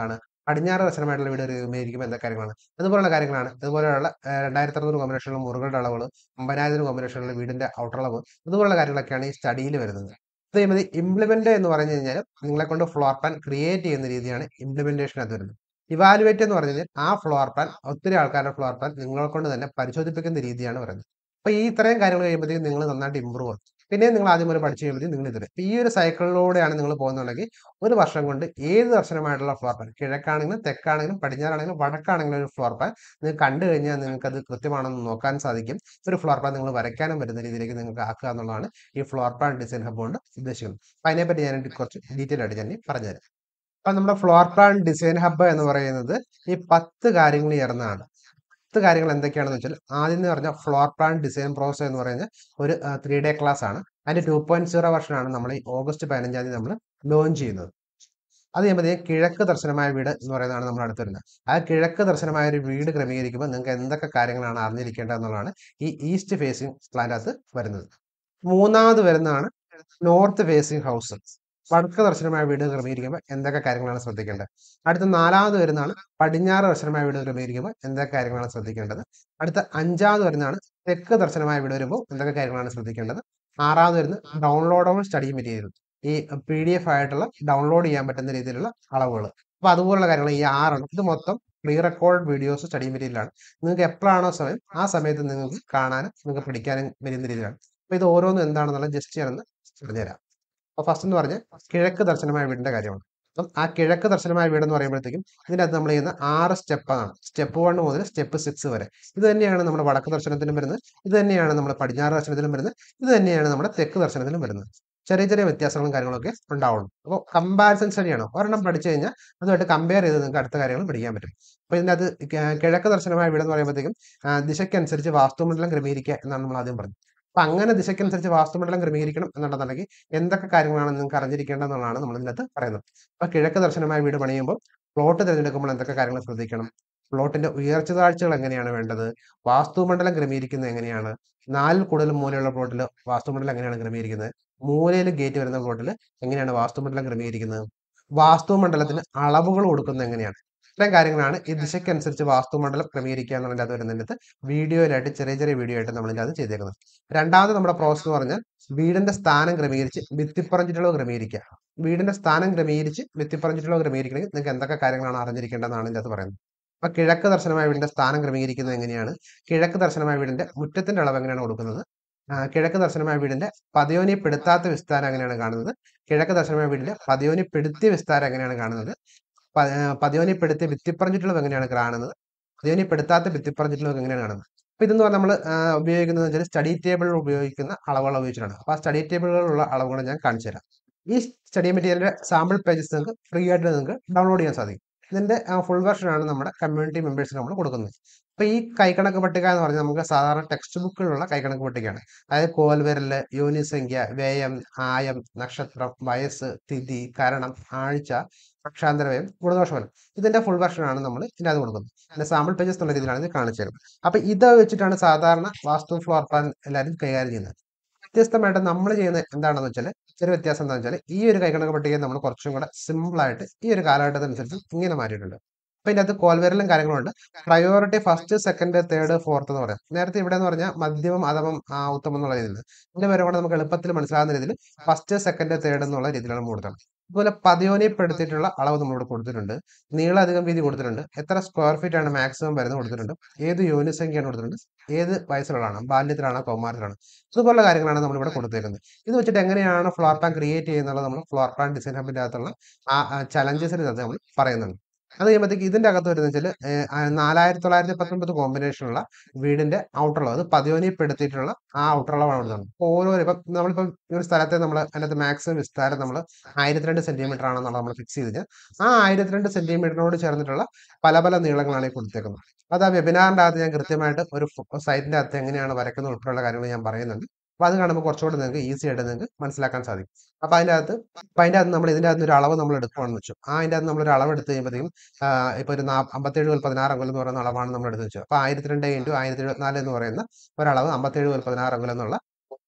പടിഞ്ഞാറ് ദർശനമായിട്ടുള്ള വീട് ക്രമീകരിക്കുമ്പോൾ എന്തൊക്കെ കാര്യങ്ങളാണ് അതുപോലുള്ള കാര്യങ്ങളാണ് ഇതുപോലെയുള്ള രണ്ടായിരത്തി അറുന്നൂറ് കോമ്പിനേഷനുള്ള മുറികളുടെ അളവുകൾ അമ്പതിനായിരം കോമ്പിനേഷനുള്ള വീടിന്റെ ഔട്ടർ അളവ് ഇതുപോലുള്ള കാര്യങ്ങളൊക്കെയാണ് ഈ സ്റ്റഡിയിൽ വരുന്നത് അത് കഴിയുമ്പോൾ ഇംപ്ലിമെന്റ് എന്ന് പറഞ്ഞു കഴിഞ്ഞാൽ നിങ്ങളെ കൊണ്ട് ഫ്ലോർ പ്ലാൻ ക്രിയേറ്റ് ചെയ്യുന്ന രീതിയാണ് ഇംപ്ലിമെന്റേഷൻ അത് വരുന്നത് ഇവാലുവേറ്റ് എന്ന് പറഞ്ഞു കഴിഞ്ഞാൽ ആ ഫ്ലോർ പ്ലാൻ ഒത്തിരി ആൾക്കാരുടെ ഫ്ലോർ പ്ലാൻ നിങ്ങളെ കൊണ്ട് തന്നെ പരിശോധിപ്പിക്കുന്ന രീതിയാണ് പറയുന്നത് അപ്പൊ ഈ ഇത്രയും കാര്യങ്ങൾ കഴിയുമ്പോഴത്തേക്കും നിങ്ങൾ നന്നായിട്ട് ഇമ്പ്രൂവ് ആവും പിന്നെ നിങ്ങൾ ആദ്യം മുതൽ പഠിച്ചു കഴിയുമ്പോഴത്തേക്കും നിങ്ങൾ ഇതിൽ ഈ ഒരു സൈക്കിളിലൂടെയാണ് നിങ്ങൾ പോകുന്നുണ്ടെങ്കിൽ ഒരു വർഷം കൊണ്ട് ഏത് ദർശനമായിട്ടുള്ള ഫ്ലോർ പ്ലാൻ കിഴക്കാണെങ്കിലും തെക്കാണെങ്കിലും പടിഞ്ഞാറാണെങ്കിലും വടക്കാണെങ്കിലും ഒരു ഫ്ലോർ പ്ലാൻ നിങ്ങൾ കണ്ടു കഴിഞ്ഞാൽ നിങ്ങൾക്ക് അത് കൃത്യമാണെന്ന് നോക്കാൻ സാധിക്കും ഒരു ഫ്ലോർ പ്ലാൻ നിങ്ങൾ വരയ്ക്കാനും വരുന്ന രീതിയിലേക്ക് നിങ്ങൾക്ക് ആക്കുക എന്നുള്ളതാണ് ഈ ഫ്ലോർ പ്ലാൻ ഡിസൈൻ ഹബ് കൊണ്ട് ഉദ്ദേശിക്കുന്നത് അപ്പൊ അതിനെപ്പറ്റി ഞാൻ കുറച്ച് ഡീറ്റെയിൽ ആയിട്ട് ഞാൻ പറഞ്ഞുതരാം അപ്പൊ നമ്മുടെ ഫ്ലോർ പ്ലാൻ ഡിസൈൻ ഹബ്ബ് എന്ന് പറയുന്നത് ഈ പത്ത് കാര്യങ്ങൾ ചേർന്നതാണ് പത്ത് കാര്യങ്ങൾ എന്തൊക്കെയാണെന്ന് വെച്ചാൽ ആദ്യം എന്ന് പറഞ്ഞാൽ ഫ്ലോർ പ്ലാൻ ഡിസൈൻ പ്രോസസ് എന്ന് പറയുന്ന ഒരു ത്രീ ഡേ ക്ലാസ് ആണ് അതിന്റെ ടു പോയിന്റ് സീറോ വർഷൻ ആണ് നമ്മൾ ഈ ഓഗസ്റ്റ് പതിനഞ്ചാം തീയതി നമ്മൾ ലോഞ്ച് ചെയ്യുന്നത് അത് ചെയ്യുമ്പോഴത്തേക്ക് കിഴക്ക് ദർശനമായ വീട് എന്ന് പറയുന്നതാണ് നമ്മൾ അടുത്ത് വരുന്നത് ആ കിഴക്ക് ദർശനമായ ഒരു വീട് ക്രമീകരിക്കുമ്പോൾ നിങ്ങൾക്ക് എന്തൊക്കെ കാര്യങ്ങളാണ് അറിഞ്ഞിരിക്കേണ്ടത് എന്നുള്ളതാണ് ഈ ഈസ്റ്റ് ഫേസിംഗ് പ്ലാൻ്റെ അകത്ത് വരുന്നത് മൂന്നാമത് വരുന്നതാണ് നോർത്ത് ഫേസിംഗ് ഹൗസ് വടക്ക് ദർശനമായ വീട് ക്രമീകരിക്കുമ്പോൾ എന്തൊക്കെ കാര്യങ്ങളാണ് ശ്രദ്ധിക്കേണ്ടത് അടുത്ത നാലാമത് വരുന്നതാണ് പടിഞ്ഞാറ് ദർശനമായ വീട് ക്രമീകരിക്കുമ്പോൾ എന്തൊക്കെ കാര്യങ്ങളാണ് ശ്രദ്ധിക്കേണ്ടത് അടുത്ത അഞ്ചാമത് വരുന്നതാണ് തെക്ക് ദർശനമായ വീട് വരുമ്പോൾ എന്തൊക്കെ കാര്യങ്ങളാണ് ശ്രദ്ധിക്കേണ്ടത് ആറാമത് വരുന്നത് ഡൗൺലോഡബിൾ സ്റ്റഡി മെറ്റീരിയൽ ഈ പി ഡി എഫ് ആയിട്ടുള്ള ഡൗൺലോഡ് ചെയ്യാൻ പറ്റുന്ന രീതിയിലുള്ള അളവുകൾ അപ്പൊ അതുപോലുള്ള കാര്യങ്ങൾ ഈ ആറെണ്ണം ഇത് മൊത്തം പ്രീ റെക്കോർഡ് വീഡിയോസ് സ്റ്റഡി മെറ്റീരിയലാണ് നിങ്ങൾക്ക് എപ്പോഴാണോ സമയം ആ സമയത്ത് നിങ്ങൾക്ക് കാണാനും നിങ്ങൾക്ക് പഠിക്കാനും വരുന്ന രീതിയിലാണ് അപ്പൊ ഇത് ഓരോന്നും എന്താണെന്നുള്ള ജസ്റ്റ് ഞാനൊന്ന് പറഞ്ഞുതരാം അപ്പൊ ഫസ്റ്റ് എന്ന് പറഞ്ഞാൽ കിഴക്ക് ദർശനമായ വീടിന്റെ കാര്യമാണ് അപ്പം ആ കിഴക്ക് ദർശനമായ വീട് എന്ന് പറയുമ്പോഴത്തേക്കും ഇതിനകത്ത് നമ്മൾ ചെയ്യുന്ന ആറ് സ്റ്റെപ്പാണ് സ്റ്റെപ്പ് വൺ മുതൽ സ്റ്റെപ്പ് സിക്സ് വരെ ഇത് തന്നെയാണ് നമ്മുടെ വടക്ക് ദർശനത്തിലും വരുന്നത് ഇത് തന്നെയാണ് നമ്മുടെ പടിഞ്ഞാറ് ദർശനത്തിലും വരുന്നത് ഇത് തന്നെയാണ് നമ്മുടെ തെക്ക് ദർശനത്തിലും വരുന്നത് ചെറിയ ചെറിയ വ്യത്യാസങ്ങളും കാര്യങ്ങളൊക്കെ ഉണ്ടാവുള്ളൂ അപ്പോൾ കമ്പാരിസൺ സ്റ്റഡിയാണ് ഒരെണ്ണം പഠിച്ചു കഴിഞ്ഞാൽ അതുമായിട്ട് കമ്പയർ ചെയ്ത് നിങ്ങൾക്ക് അടുത്ത കാര്യങ്ങൾ പഠിക്കാൻ പറ്റും അപ്പോൾ ഇതിനകത്ത് കിഴക്ക് ദർശനമായ വീട് എന്ന് പറയുമ്പോഴത്തേക്കും ദിശയ്ക്കനുസരിച്ച് വാസ്തുമണ്ഡലം ക്രമീകരിക്കുക എന്നാണ് നമ്മൾ ആദ്യം പറഞ്ഞത് അപ്പൊ അങ്ങനെ ദിശയ്ക്കനുസരിച്ച് വാസ്തുമണ്ഡലം ക്രമീകരിക്കണം എന്നുണ്ടെന്നുണ്ടെങ്കിൽ എന്തൊക്കെ കാര്യങ്ങളാണ് നിങ്ങൾക്ക് അറിഞ്ഞിരിക്കേണ്ടതെന്നുള്ളതാണ് നമ്മൾ ഇതിനകത്ത് പറയുന്നത് അപ്പൊ കിഴക്ക് ദർശനമായ വീട് പണിയുമ്പോൾ പ്ലോട്ട് തിരഞ്ഞെടുക്കുമ്പോൾ എന്തൊക്കെ കാര്യങ്ങൾ ശ്രദ്ധിക്കണം പ്ലോട്ടിന്റെ ഉയർച്ച താഴ്ചകൾ എങ്ങനെയാണ് വേണ്ടത് വാസ്തുമണ്ഡലം ക്രമീകരിക്കുന്നത് എങ്ങനെയാണ് നാലിൽ കൂടുതൽ മൂലയുള്ള പ്ലോട്ടിൽ വാസ്തുമണ്ഡലം എങ്ങനെയാണ് ക്രമീകരിക്കുന്നത് മൂലയിൽ ഗേറ്റ് വരുന്ന പ്ലോട്ടിൽ എങ്ങനെയാണ് വാസ്തുമണ്ഡലം ക്രമീകരിക്കുന്നത് വാസ്തുമണ്ഡലത്തിന് അളവുകൾ കൊടുക്കുന്നത് എങ്ങനെയാണ് ഇത്രയും കാര്യങ്ങളാണ് ഈ ദിശയ്ക്കനുസരിച്ച് വാസ്തുമണ്ഡലം ക്രമീകരിക്കുക എന്നുള്ളതിൻ്റെ അത് വരുന്നതിനകത്ത് വീഡിയോയിലായിട്ട് ചെറിയ ചെറിയ വീഡിയോ ആയിട്ട് നമ്മൾ അത് ചെയ്തേക്കുന്നത് രണ്ടാമത് നമ്മുടെ പ്രോസസ് എന്ന് പറഞ്ഞാൽ വീടിന്റെ സ്ഥാനം ക്രമീകരിച്ച് ഭിത്തിപ്പറഞ്ചിട്ടുള്ളത് ക്രമീകരിക്കുക വീടിന്റെ സ്ഥാനം ക്രമീകരിച്ച് ഭിത്തിപ്പറഞ്ചിട്ടുള്ളത് ക്രമീകരിക്കണമെങ്കിൽ നിങ്ങൾക്ക് എന്തൊക്കെ കാര്യങ്ങളാണ് അറിഞ്ഞിരിക്കേണ്ടതെന്നാണ് ഇതിനകത്ത് പറയുന്നത് അപ്പൊ കിഴക്ക് ദർശനമായ വീടിന്റെ സ്ഥാനം ക്രമീകരിക്കുന്നത് എങ്ങനെയാണ് കിഴക്ക് ദർശനമായ വീടിന്റെ മുറ്റത്തിന്റെ അളവ് എങ്ങനെയാണ് കൊടുക്കുന്നത് കിഴക്ക് ദർശനമായ വീടിന്റെ പതിയോനിപ്പെടുത്താത്ത വിസ്താരം എങ്ങനെയാണ് കാണുന്നത് കിഴക്ക് ദർശനമായ വീടിന്റെ പതിയോനിപ്പെടുത്തിയ വിസ്താരം എങ്ങനെയാണ് കാണുന്നത് പതിയോനിപ്പെടുത്തിയ ഭിത്തിപ്പറഞ്ഞിട്ടുള്ളത് എങ്ങനെയാണ് കാണുന്നത് പതിയോനിപ്പെടുത്താത്ത ഭിത്തിപ്പറഞ്ഞിട്ടുള്ളത് എങ്ങനെയാണ് കാണുന്നത് അപ്പൊ ഇതെന്ന് പറഞ്ഞാൽ നമ്മൾ ഉപയോഗിക്കുന്നത് വെച്ചാൽ സ്റ്റഡി ടേബിളിൽ ഉപയോഗിക്കുന്ന അളവുകൾ ഉപയോഗിച്ചിട്ടാണ് അപ്പൊ ആ സ്റ്റഡി ടേബിളുകളുള്ള അളവുകൾ ഞാൻ കാണിച്ചു തരാം ഈ സ്റ്റഡി മെറ്റീരിയലിന്റെ സാമ്പിൾ പേജസ് നിങ്ങൾക്ക് ഫ്രീ ആയിട്ട് നിങ്ങൾക്ക് ഡൗൺലോഡ് ചെയ്യാൻ സാധിക്കും ഇതിന്റെ ഫുൾ വെർഷൻ ആണ് നമ്മുടെ കമ്മ്യൂണിറ്റി മെമ്പേഴ്സിന് നമ്മൾ കൊടുക്കുന്നത് അപ്പൊ ഈ കൈക്കണക്ക് പട്ടിക എന്ന് പറഞ്ഞാൽ നമുക്ക് സാധാരണ ടെക്സ്റ്റ് ബുക്കിലുള്ള കൈക്കണക്ക് പട്ടികയാണ് അതായത് കോൽവിരല് യോനിസംഖ്യ വ്യയം ആയം നക്ഷത്രം വയസ്സ് തിഥി കരണം ആഴ്ച പക്ഷാന്തരവയം ഗുണദോഷഫലം ഇതിന്റെ ഫുൾ വെർഷൻ ആണ് നമ്മൾ ഇതിനകത്ത് കൊടുക്കുന്നത് അതിന്റെ സാമ്പിൾ പേജസ് എന്നുള്ള രീതിയിലാണ് ഇത് കാണിച്ചു തരുന്നത് അപ്പൊ ഇത് വെച്ചിട്ടാണ് സാധാരണ വാസ്തു ഫ്ലോർ പ്ലാൻ എല്ലാവരും കൈകാര്യം ചെയ്യുന്നത് വ്യത്യസ്തമായിട്ട് നമ്മൾ ചെയ്യുന്നത് എന്താണെന്ന് വെച്ചാൽ ചെറിയ വ്യത്യാസം എന്താണെന്ന് വെച്ചാൽ ഈ ഒരു കൈക്കണക്ക് പട്ടികയെ നമ്മൾ കുറച്ചും കൂടെ സിമ്പിൾ ആയിട്ട് ഈ ഒരു കാലഘട്ടത്തിനനുസരിച്ച് ഇങ്ങനെ മാറ്റിയിട്ടുണ്ട് അപ്പൊ ഇതിനകത്ത് കോൽവിരലും കാര്യങ്ങളുണ്ട് priority first second third fourth എന്ന് പറയാം നേരത്തെ ഇവിടെ എന്ന് പറഞ്ഞാൽ മധ്യമം അധമം ഉത്തമം എന്നുള്ള രീതിയിൽ ഇതിന്റെ വരെ കൂടെ നമുക്ക് എളുപ്പത്തിൽ മനസ്സിലാകുന്ന രീതിയിൽ ഫസ്റ്റ് സെക്കൻഡ് തേർഡ് എന്നുള്ള രീതിയിലാണ് നമ്മൾ കൊടുത്തത് അതുപോലെ പതിയോനിപ്പെടുത്തിയിട്ടുള്ള അളവ് നമ്മളിവിടെ കൊടുത്തിട്ടുണ്ട് നീളം അധികം വീതി കൊടുത്തിട്ടുണ്ട് എത്ര സ്ക്വയർ ഫീറ്റ് ആണ് മാക്സിമം വരുന്നത് കൊടുത്തിട്ടുണ്ട് ഏത് യൂണിസംഖ്യയാണ് കൊടുത്തിട്ടുണ്ട് ഏത് വയസ്സിലുള്ളതാണ് ബാല്യത്തിലാണോ കൗമാരത്തിലാണോ ഇതുപോലുള്ള കാര്യങ്ങളാണ് നമ്മളിവിടെ കൊടുത്തേക്കുന്നത് ഇത് വെച്ചിട്ട് എങ്ങനെയാണ് ഫ്ലോർ പ്ലാൻ ക്രിയേറ്റ് ചെയ്യുന്നത് നമ്മൾ ഫ്ലോർ പ്ലാൻ ഡിസൈൻ ഹബിന്റെ അകത്തുള്ള ആ ചലഞ്ചസിന് നമ്മൾ പറയുന്നുണ്ട് അത് കഴിയുമ്പോഴത്തേക്ക് ഇതിന്റെ അകത്ത് വരുന്നത് വെച്ചാൽ നാലായിരത്തി തൊള്ളായിരത്തി പത്തൊമ്പത് കോമ്പിനേഷനുള്ള വീടിന്റെ ഔട്ടർ അളവ് അത് പതിവനിപ്പെടുത്തിയിട്ടുള്ള ആ ഔട്ടർ അളവാണ് കൊടുക്കുന്നത് ഓരോ ഇപ്പം നമ്മളിപ്പോ ഈ ഒരു സ്ഥലത്തെ നമ്മൾ അതിനകത്ത് മാക്സിമം വിസ്താരം നമ്മൾ ആയിരത്തി രണ്ട് സെന്റിമീറ്റർ ആണെന്നുള്ളത് നമ്മൾ ഫിക്സ് ചെയ്ത് ആ ആയിരത്തി രണ്ട് സെന്റിമീറ്ററിനോട് ചേർന്നിട്ടുള്ള പല പല നീളങ്ങളാണ് ഈ കൊടുത്തേക്കുന്നത് അത് ആ വെബിനാറിന്റെ അകത്ത് ഞാൻ കൃത്യമായിട്ട് ഒരു സൈറ്റിന്റെ അകത്ത് എങ്ങനെയാണ് വരയ്ക്കുന്നത് ഉൾപ്പെടെയുള്ള കാര്യങ്ങൾ ഞാൻ പറയുന്നുണ്ട് അപ്പൊ അത് കാണുമ്പോൾ കുറച്ചുകൂടി നിങ്ങൾക്ക് ഈസി ആയിട്ട് നിങ്ങൾക്ക് മനസ്സിലാക്കാൻ സാധിക്കും അപ്പൊ അതിന്റെ അകത്ത് അപ്പൊ അതിന്റെ അകത്ത് നമ്മൾ ഇതിന്റെ അകത്ത് ഒരു അളവ് നമ്മൾ എടുക്കുകയാണെന്ന് വെച്ചു ആ അതിന്റെ അകത്ത് നമ്മൾ ഒരു അളവ് എടുത്ത് കഴിയുമ്പോഴത്തേക്കും ഇപ്പൊ ഒരു അമ്പത്തേഴ് മുതൽ പതിനാറ് അംഗം എന്ന് പറയുന്ന അളവാണ് നമ്മൾ എടുത്ത് വെച്ചത് അപ്പൊ ആയിരത്തി രണ്ട് ഇൻറ്റു ആയിരത്തി എഴുപത്തിനാല് എന്ന് പറയുന്ന ഒരളവ് അമ്പത്തേഴ് മുതൽ പതിനാറ് അംഗം എന്നുള്ള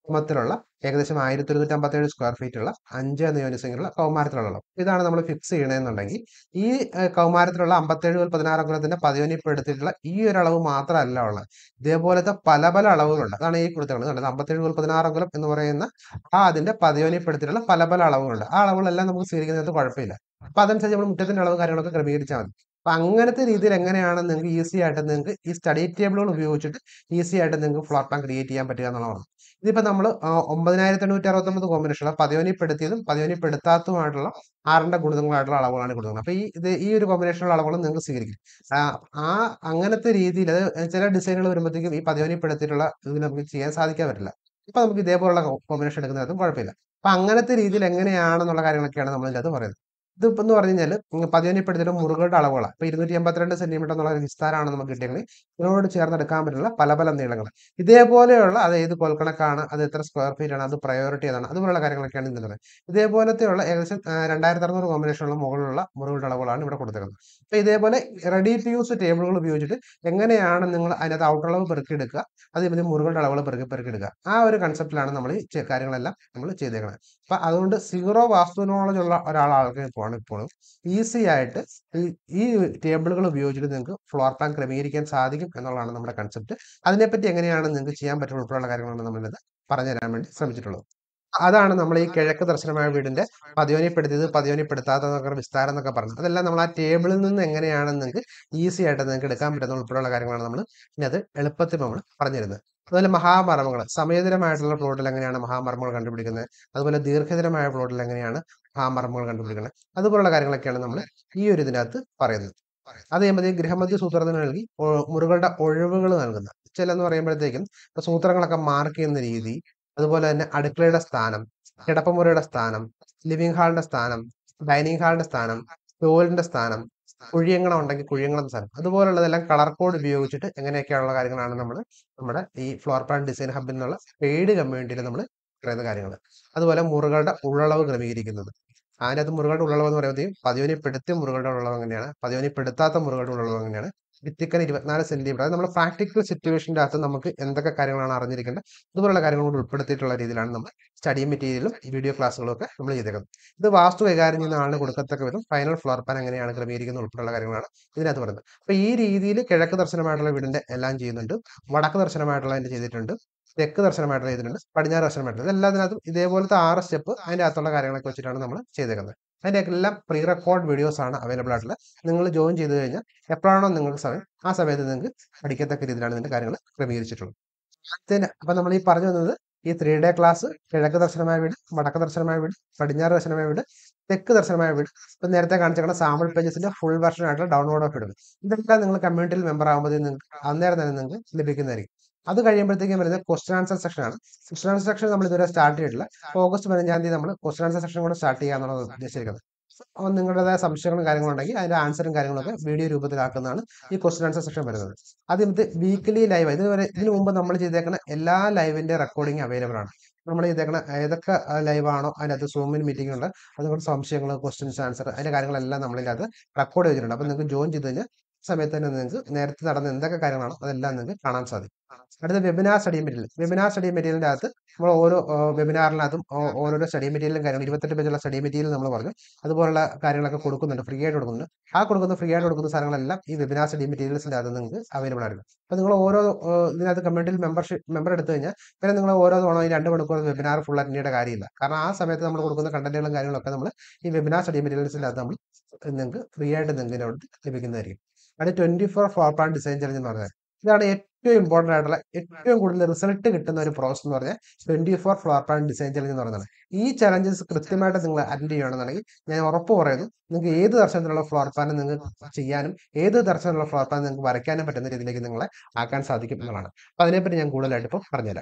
മത്തിലുള്ള ഏകദേശം ആയിരത്തി ഒരുന്നൂറ്റി അമ്പത്തേഴ് സ്ക്വയർ ഫീറ്റ് ഉള്ള അഞ്ച് എന്ന യൂണിസിംഗിലുള്ള കൗമാരത്തിലുള്ള അളവ് ഇതാണ് നമ്മൾ ഫിക്സ് ചെയ്യണമെന്നുണ്ടെങ്കിൽ ഈ ഏഹ്, കൗമാരത്തിലുള്ള അമ്പത്തേഴ് മുതൽ പതിനാറ് അംഗത്തിന്റെ പതിവനിപ്പെടുത്തിയിട്ടുള്ള ഈ ഒരു അളവ് മാത്രമല്ല ഉള്ളത് ഇതേപോലത്തെ പല പല അളവുകളുണ്ട് അതാണ് ഈ കൊടുത്തിട്ടുള്ളത് കണ്ടത് അമ്പത്തേഴ് മുതൽ പതിനാറ് അംഗം എന്ന് പറയുന്ന ആ അതിന്റെ പതിവനിപ്പെടുത്തിയിട്ടുള്ള പല പല അളവുകളുണ്ട് ആ അളവുകളെല്ലാം നമുക്ക് സ്വീകരിക്കുന്നത് കുഴപ്പമില്ല അപ്പൊ അതനുസരിച്ച് നമ്മൾ മുറ്റത്തിന്റെ അളവ് കാര്യങ്ങളൊക്കെ ക്രമീകരിച്ചാൽ മതി അപ്പൊ അങ്ങനത്തെ രീതിയിൽ എങ്ങനെയാണ് നിങ്ങൾക്ക് ഈസി ആയിട്ട് നിങ്ങൾക്ക് ഈ സ്റ്റഡി ടേബിളുകൾ ഉപയോഗിച്ചിട്ട് ഈസി ആയിട്ട് നിങ്ങൾക്ക് ഫ്ലോർ പ്ലാൻ ക്രിയേറ്റ് ചെയ്യാൻ പറ്റുക എന്നുള്ളതാണ് ഇതിപ്പോ നമ്മൾ ഒമ്പതിനായിരത്തി എണ്ണൂറ്റി അറുപത്തൊമ്പത് കോമ്പിനേഷനുള്ള പതിവനിപ്പെടുത്തിയതും പതിവനിപ്പെടുത്താത്തതുമായിട്ടുള്ള ആറിന്റെ ഗുണിതങ്ങളായിട്ടുള്ള അളവുകളാണ് കൊടുക്കുന്നത് അപ്പൊ ഈ ഇത് ഈ ഒരു കോമ്പിനേഷനുള്ള അളവുകൾ നിങ്ങൾക്ക് സ്വീകരിക്കും ആ ആ അങ്ങനത്തെ രീതിയിൽ അത് ചില ഡിസൈനുകൾ വരുമ്പോഴത്തേക്കും ഈ പതിവനിപ്പെടുത്തിയിട്ടുള്ള ഇത് നമുക്ക് ചെയ്യാൻ സാധിക്കാൻ പറ്റില്ല ഇപ്പൊ നമുക്ക് ഇതേപോലുള്ള കോമ്പിനേഷൻ എടുക്കുന്നതും കുഴപ്പമില്ല അപ്പൊ അങ്ങനത്തെ രീതിയിൽ എങ്ങനെയാണെന്നുള്ള കാര്യങ്ങളൊക്കെയാണ് നമ്മൾ ഇതിനകത്ത് പറയുന്നത് ഇതിപ്പോ എന്ന് പറഞ്ഞു കഴിഞ്ഞാൽ പതിവനിപ്പെടുത്തിയിട്ട് മുറുകളുടെ അളവുകളാണ് ഇപ്പൊ ഇരുന്നൂറ്റി എൺപത്തിരണ്ട് സെന്റിമീറ്റർ എന്നുള്ള ഒരു വിസ്താരമാണ് നമുക്ക് കിട്ടിയെങ്കിൽ ഇതിനോട് ചേർന്ന് എടുക്കാൻ പറ്റുന്ന പല പല നീളങ്ങൾ ഇതേപോലെയുള്ള അത് ഏത് കോൽക്കണക്കാണ് അത് എത്ര സ്ക്വയർ ഫീറ്റ് ആണ് അത് പ്രയോറിറ്റി ഏതാണ് അതുപോലുള്ള കാര്യങ്ങളൊക്കെയാണ് ഇതിൻ്റെ ഇതേപോലത്തെയുള്ള ഏകദേശം രണ്ടായിരത്തി അറുന്നൂറ് കോമ്പിനേഷനുള്ള മുകളിലുള്ള മുറികളുടെ അളവുകളാണ് ഇവിടെ കൊടുത്തിരിക്കുന്നത് അപ്പൊ ഇതേപോലെ റെഡി ടു യൂസ് ടേബിളുകൾ ഉപയോഗിച്ചിട്ട് എങ്ങനെയാണ് നിങ്ങൾ അതിനകത്ത് ഔട്ടളവ് പെറുക്കിയെടുക്കുക അതേപോലെ മുറികളുടെ അളവുകൾ പെറുക്കി പെറുക്കിയെടുക്കുക ആ ഒരു കൺസെപ്റ്റിലാണ് നമ്മൾ ഈ ചെ- കാര്യങ്ങളെല്ലാം നമ്മൾ ചെയ്തേക്കുന്നത് അപ്പൊ അതുകൊണ്ട് സീറോ വാസ്തു നോളജ് ഉള്ള ഒരാളാൾക്ക് പോകണം ഇപ്പോഴും ഈസി ആയിട്ട് ഈ ഈ ടേബിളുകൾ ഉപയോഗിച്ചിട്ട് നിങ്ങൾക്ക് ഫ്ലോർ പ്ലാൻ ക്രമീകരിക്കാൻ സാധിക്കും എന്നുള്ളതാണ് നമ്മുടെ കൺസെപ്റ്റ് അതിനെപ്പറ്റി എങ്ങനെയാണ് നിങ്ങൾക്ക് ചെയ്യാൻ പറ്റുന്ന ഉൾപ്പെടെയുള്ള കാര്യങ്ങളാണ് നമ്മളിത് പറഞ്ഞു തരാൻ വേണ്ടി ശ്രമിച്ചിട്ടുള്ളത് അതാണ് നമ്മൾ ഈ കിഴക്ക് ദർശനമായ വീടിന്റെ പതിയോനിപ്പെടുത്തിയത് പതിയോനിപ്പെടുത്താത്ത വിസ്താരം എന്നൊക്കെ പറഞ്ഞത് അതെല്ലാം നമ്മൾ ആ ടേബിളിൽ നിന്ന് എങ്ങനെയാണ് നിങ്ങൾക്ക് ഈസി ആയിട്ട് നിങ്ങൾക്ക് എടുക്കാൻ പറ്റുന്ന ഉൾപ്പെടെയുള്ള കാര്യങ്ങളാണ് നമ്മൾ ഇനി അത് എളുപ്പത്തിൽ നമ്മൾ പറഞ്ഞിരുന്നത് അതുപോലെ മഹാമർമ്മങ്ങൾ സമയതരമായിട്ടുള്ള പ്ലോട്ടിൽ എങ്ങനെയാണ് മഹാമർമ്മങ്ങൾ കണ്ടുപിടിക്കുന്നത് അതുപോലെ ദീർഘതരമായ പ്ലോട്ടിൽ എങ്ങനെയാണ് മഹാമർമ്മങ്ങൾ കണ്ടുപിടിക്കുന്നത് അതുപോലുള്ള കാര്യങ്ങളൊക്കെയാണ് നമ്മൾ ഈ ഒരു ഇതിനകത്ത് പറയുന്നത് അത് കഴിയുമ്പോൾ ഗൃഹമധ്യ സൂത്രത്തിന് നൽകി ഒ- മുറികളുടെ ഒഴിവുകൾ നൽകുന്നത് ചില എന്ന് പറയുമ്പോഴത്തേക്കും ഇപ്പൊ സൂത്രങ്ങളൊക്കെ മാർക്ക് ചെയ്യുന്ന രീതി അതുപോലെ തന്നെ അടുക്കളയുടെ സ്ഥാനം കിടപ്പമുറിയുടെ സ്ഥാനം ലിവിംഗ് ഹാളിന്റെ സ്ഥാനം ഡൈനിങ് ഹാളിന്റെ സ്ഥാനം ടോയ്ലറ്റിന്റെ സ്ഥാനം കുഴിയങ്ങണം ഉണ്ടെങ്കിൽ കുഴിയങ്ങളുടെ സ്ഥാനം അതുപോലുള്ളതെല്ലാം കളർ കോഡ് ഉപയോഗിച്ചിട്ട് എങ്ങനെയൊക്കെയുള്ള കാര്യങ്ങളാണ് നമ്മൾ നമ്മുടെ ഈ ഫ്ലോർ പ്ലാൻ ഡിസൈൻ ഹബിൽ നിന്നുള്ള പെയ്ഡ് കമ്മ്യൂണിറ്റിയിൽ നമ്മൾ പറയുന്ന കാര്യങ്ങൾ അതുപോലെ മുറികളുടെ ഉള്ളളവ് ക്രമീകരിക്കുന്നത് അതിനകത്ത് മുറികളുടെ ഉള്ളളവ് എന്ന് പറയുമ്പോഴത്തേക്കും പതിവനിപ്പെടുത്തിയ മുറികളുടെ ഉള്ളളവ് എങ്ങനെയാണ് പതിവനിപ്പെടുത്താത്ത മുറികളുടെ ഉള്ളളവ് എങ്ങനെയാണ് ഭിത്തിക്കൻ ഇരുപത്തിനാല് സെന്റിമീറ്റർ അതായത് നമ്മൾ പ്രാക്ടിക്കൽ സിറ്റുവേഷൻ്റെ അകത്ത് നമുക്ക് എന്തൊക്കെ കാര്യങ്ങളാണ് അറിഞ്ഞിരിക്കേണ്ടത് അതുപോലുള്ള കാര്യങ്ങൾ കൂടി ഉൾപ്പെടുത്തിയിട്ടുള്ള രീതിയിലാണ് നമ്മൾ സ്റ്റഡി മെറ്റീരിയലും വീഡിയോ ക്ലാസ്സുകളും ഒക്കെ നമ്മൾ ചെയ്തേക്കുന്നത് ഇത് വാസ്തു കൈകാര്യം ചെയ്യുന്ന ആളിന് കൊടുക്കത്തക്ക വിധം ഫൈനൽ ഫ്ലോർ പ്ലാൻ എങ്ങനെയാണ് ക്രമീകരിക്കുന്നത് ഉൾപ്പെടെയുള്ള കാര്യങ്ങളാണ് ഇതിനകത്ത് പറയുന്നത് അപ്പൊ ഈ രീതിയിൽ കിഴക്ക് ദർശനമായിട്ടുള്ള വീടിന്റെ എല്ലാം ചെയ്യുന്നുണ്ട് വടക്ക് ദർശനമായിട്ടുള്ള അതിന്റെ ചെയ്തിട്ടുണ്ട് തെക്ക് ദർശനമായിട്ടുള്ള ചെയ്തിട്ടുണ്ട് പടിഞ്ഞാറ് ദർശനമായിട്ടുള്ള ഇതെല്ലാത്തിനകത്തും ഇതേപോലത്തെ ആറ് സ്റ്റെപ്പ് അതിന്റെ അകത്തുള്ള കാര്യങ്ങളൊക്കെ വെച്ചിട്ടാണ് നമ്മൾ ചെയ്തേക്കുന്നത് അതിന്റെ എല്ലാം പ്രീ റെക്കോർഡ് വീഡിയോസ് ആണ് അവൈലബിൾ ആയിട്ടുള്ളത് നിങ്ങൾ ജോയിൻ ചെയ്ത് കഴിഞ്ഞാൽ എപ്പോഴാണോ നിങ്ങൾക്ക് സമയം ആ സമയത്ത് നിങ്ങൾക്ക് പഠിക്കത്തക്ക രീതിയിലാണ് ഇതിന്റെ കാര്യങ്ങൾ ക്രമീകരിച്ചിട്ടുള്ളത് ആദ്യത്തേന് അപ്പൊ നമ്മൾ ഈ പറഞ്ഞു വന്നത് ഈ ത്രീ ഡേ ക്ലാസ് കിഴക്ക് ദർശനമായ വീട് വടക്ക് ദർശനമായ വീട് പടിഞ്ഞാറ് ദർശനമായ വീട് തെക്ക് ദർശനമായ വീട് ഇപ്പൊ നേരത്തെ കാണിച്ചിരിക്കുന്ന സാമ്പിൾ പേജസിന്റെ ഫുൾ വെർഷൻ ആയിട്ടുള്ള ഡൗൺലോഡ് ഓഫ് ഇടും ഇതെല്ലാം നിങ്ങൾ കമ്മ്യൂണിറ്റിയിൽ മെമ്പർ ആകുമ്പോൾ നിങ്ങൾക്ക് അന്നേരം തന്നെ നിങ്ങൾക്ക് ലഭിക്കുന്നതായിരിക്കും അത് കഴിയുമ്പോഴത്തേക്കും വരുന്നത് ക്വസ്റ്റൻ ആൻസർ സെക്ഷൻ ആണ് ക്വസ്റ്റൻ ആൻസർ സെക്ഷൻ നമ്മൾ ഇതുവരെ സ്റ്റാർട്ട് ചെയ്തിട്ടില്ല അപ്പൊ ഓഗസ്റ്റ് പതിനഞ്ചാം തീയതി നമ്മൾ ക്വസ്റ്റൻ ആൻസർ സെക്ഷൻ കൂടെ സ്റ്റാർട്ട് ചെയ്യാന്നുള്ളത് ഉദ്ദേശിച്ചിരിക്കുന്നത് അപ്പോൾ നിങ്ങളുടേതായ സംശയങ്ങളും കാര്യങ്ങളും ഉണ്ടെങ്കിൽ അതിന്റെ ആൻസറും കാര്യങ്ങളൊക്കെ വീഡിയോ രൂപത്തിലാക്കുന്നതാണ് ഈ ക്വസ്റ്റൻ ആൻസർ സെക്ഷൻ വരുന്നത് ആദ്യം ഇത് വീക്കിലി ലൈവ് ഇതുവരെ ഇതിനു മുമ്പ് നമ്മൾ ചെയ്തേക്കുന്ന എല്ലാ ലൈവിന്റെ റെക്കോർഡിംഗ് അവൈലബിൾ ആണ് നമ്മൾ ചെയ്തേക്കുന്ന ഏതൊക്കെ ലൈവ് ആണോ അതിനകത്ത് സൂമിൻ മീറ്റിംഗ് ഉണ്ട് അതുകൊണ്ട് സംശയങ്ങൾ ക്വസ്റ്റ്യൻസ് ആൻസർ അതിന്റെ കാര്യങ്ങളെല്ലാം നമ്മളിതിന്റെ അത് റെക്കോർഡ് ചെയ്തിട്ടുണ്ട് അപ്പൊ നിങ്ങൾക്ക് ജോയിൻ ചെയ്ത് കഴിഞ്ഞാൽ സമയത്ത് തന്നെ നിങ്ങൾക്ക് നേരത്തെ നടന്ന എന്തൊക്കെ കാര്യങ്ങളാണോ അതെല്ലാം നിങ്ങൾക്ക് കാണാൻ സാധിക്കും അടുത്ത webinar study material webinar study മെറ്റീരിയലിന്റെ അകത്ത് നമ്മൾ ഓരോ വെബിനാറിനകത്തും ഓ- ഓരോരോ സ്റ്റഡി മെറ്റീരിയലും കാര്യങ്ങളും ഇരുപത്തെട്ട് പേജുള്ള സ്റ്റഡി മെറ്റീരിയൽ നമ്മൾ പറഞ്ഞു അതുപോലുള്ള കാര്യങ്ങളൊക്കെ കൊടുക്കുന്നുണ്ട് ഫ്രീ ആയിട്ട് കൊടുക്കുന്നുണ്ട് ആ കൊടുക്കുന്ന ഫ്രീ ആയിട്ട് കൊടുക്കുന്ന സാധനങ്ങളെല്ലാം ഈ വെബിനാർ സ്റ്റഡി മെറ്റീരിയൽസിന്റെ അകത്ത് നിങ്ങൾക്ക് അവൈലബിൾ ആയിരിക്കും അപ്പോൾ നിങ്ങൾ ഓരോ ഏഹ്, ഇതിനകത്ത് കമ്മ്യൂണിറ്റിയിൽ മെമ്പർഷിപ്പ് മെമ്പർ എടുത്തു കഴിഞ്ഞാൽ പിന്നെ നിങ്ങൾ ഓരോ തവണ ഈ രണ്ട് മണിക്കൂർ വെബിനാർ ഫുൾ അറ്റൻഡ് ചെയ്യേണ്ട കാര്യമില്ല കാരണം ആ സമയത്ത് നമ്മൾ കൊടുക്കുന്ന കണ്ടന്റുകളും കാര്യങ്ങളൊക്കെ നമ്മൾ ഈ വെബിനാർ സ്റ്റഡി മെറ്റീരിയൽസിന്റെ അകത്ത് നമ്മൾ നിങ്ങൾക്ക് ഫ്രീ ആയിട്ട് നിങ്ങൾക്ക് ഇതിനോട് ലഭിക്കുന്നതായിരിക്കും അത് twenty four four plan design challenge എന്ന് പറഞ്ഞാൽ ഇതാണ് ഏറ്റവും ഇമ്പോർട്ടന്റ് ആയിട്ടുള്ള ഏറ്റവും കൂടുതൽ റിസൾട്ട് കിട്ടുന്ന ഒരു പ്രോസസ് എന്ന് പറഞ്ഞാൽ twenty four floor plan design challenge എന്ന് പറയുന്നത് ഈ ചലഞ്ചസ് കൃത്യമായിട്ട് നിങ്ങൾ അറ്റൻഡ് ചെയ്യുകയാണെന്നുണ്ടെങ്കിൽ ഞാൻ ഉറപ്പ് പറയുന്നു നിങ്ങൾക്ക് ഏത് ദർശനത്തിലുള്ള ഫ്ലോർ പ്ലാൻ നിങ്ങൾക്ക് ചെയ്യാനും ഏത് ദർശനത്തിലുള്ള ഫ്ലോർ പ്ലാൻ നിങ്ങൾക്ക് വരയ്ക്കാനും പറ്റുന്ന രീതിയിലേക്ക് നിങ്ങളെ ആക്കാൻ സാധിക്കും എന്നുള്ളതാണ് അപ്പൊ അതിനെപ്പറ്റി ഞാൻ കൂടുതലായിട്ട് ഇപ്പോൾ പറഞ്ഞുതരാം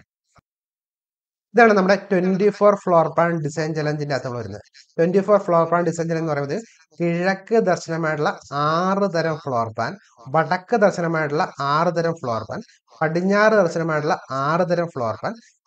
ഇതാണ് നമ്മുടെ twenty four floor plan design ചലഞ്ചിന്റെ അകത്ത് നമ്മൾ വരുന്നത് twenty four floor plan design challenge എന്ന് പറയുന്നത് കിഴക്ക് ദർശനമായിട്ടുള്ള ആറ് തരം ഫ്ലോർ പ്ലാൻ വടക്ക് ദർശനമായിട്ടുള്ള ആറ് തരം ഫ്ലോർ പ്ലാൻ പടിഞ്ഞാറ് ദർശനമായിട്ടുള്ള ആറ് തരം ഫ്ലോർ പ്ലാൻ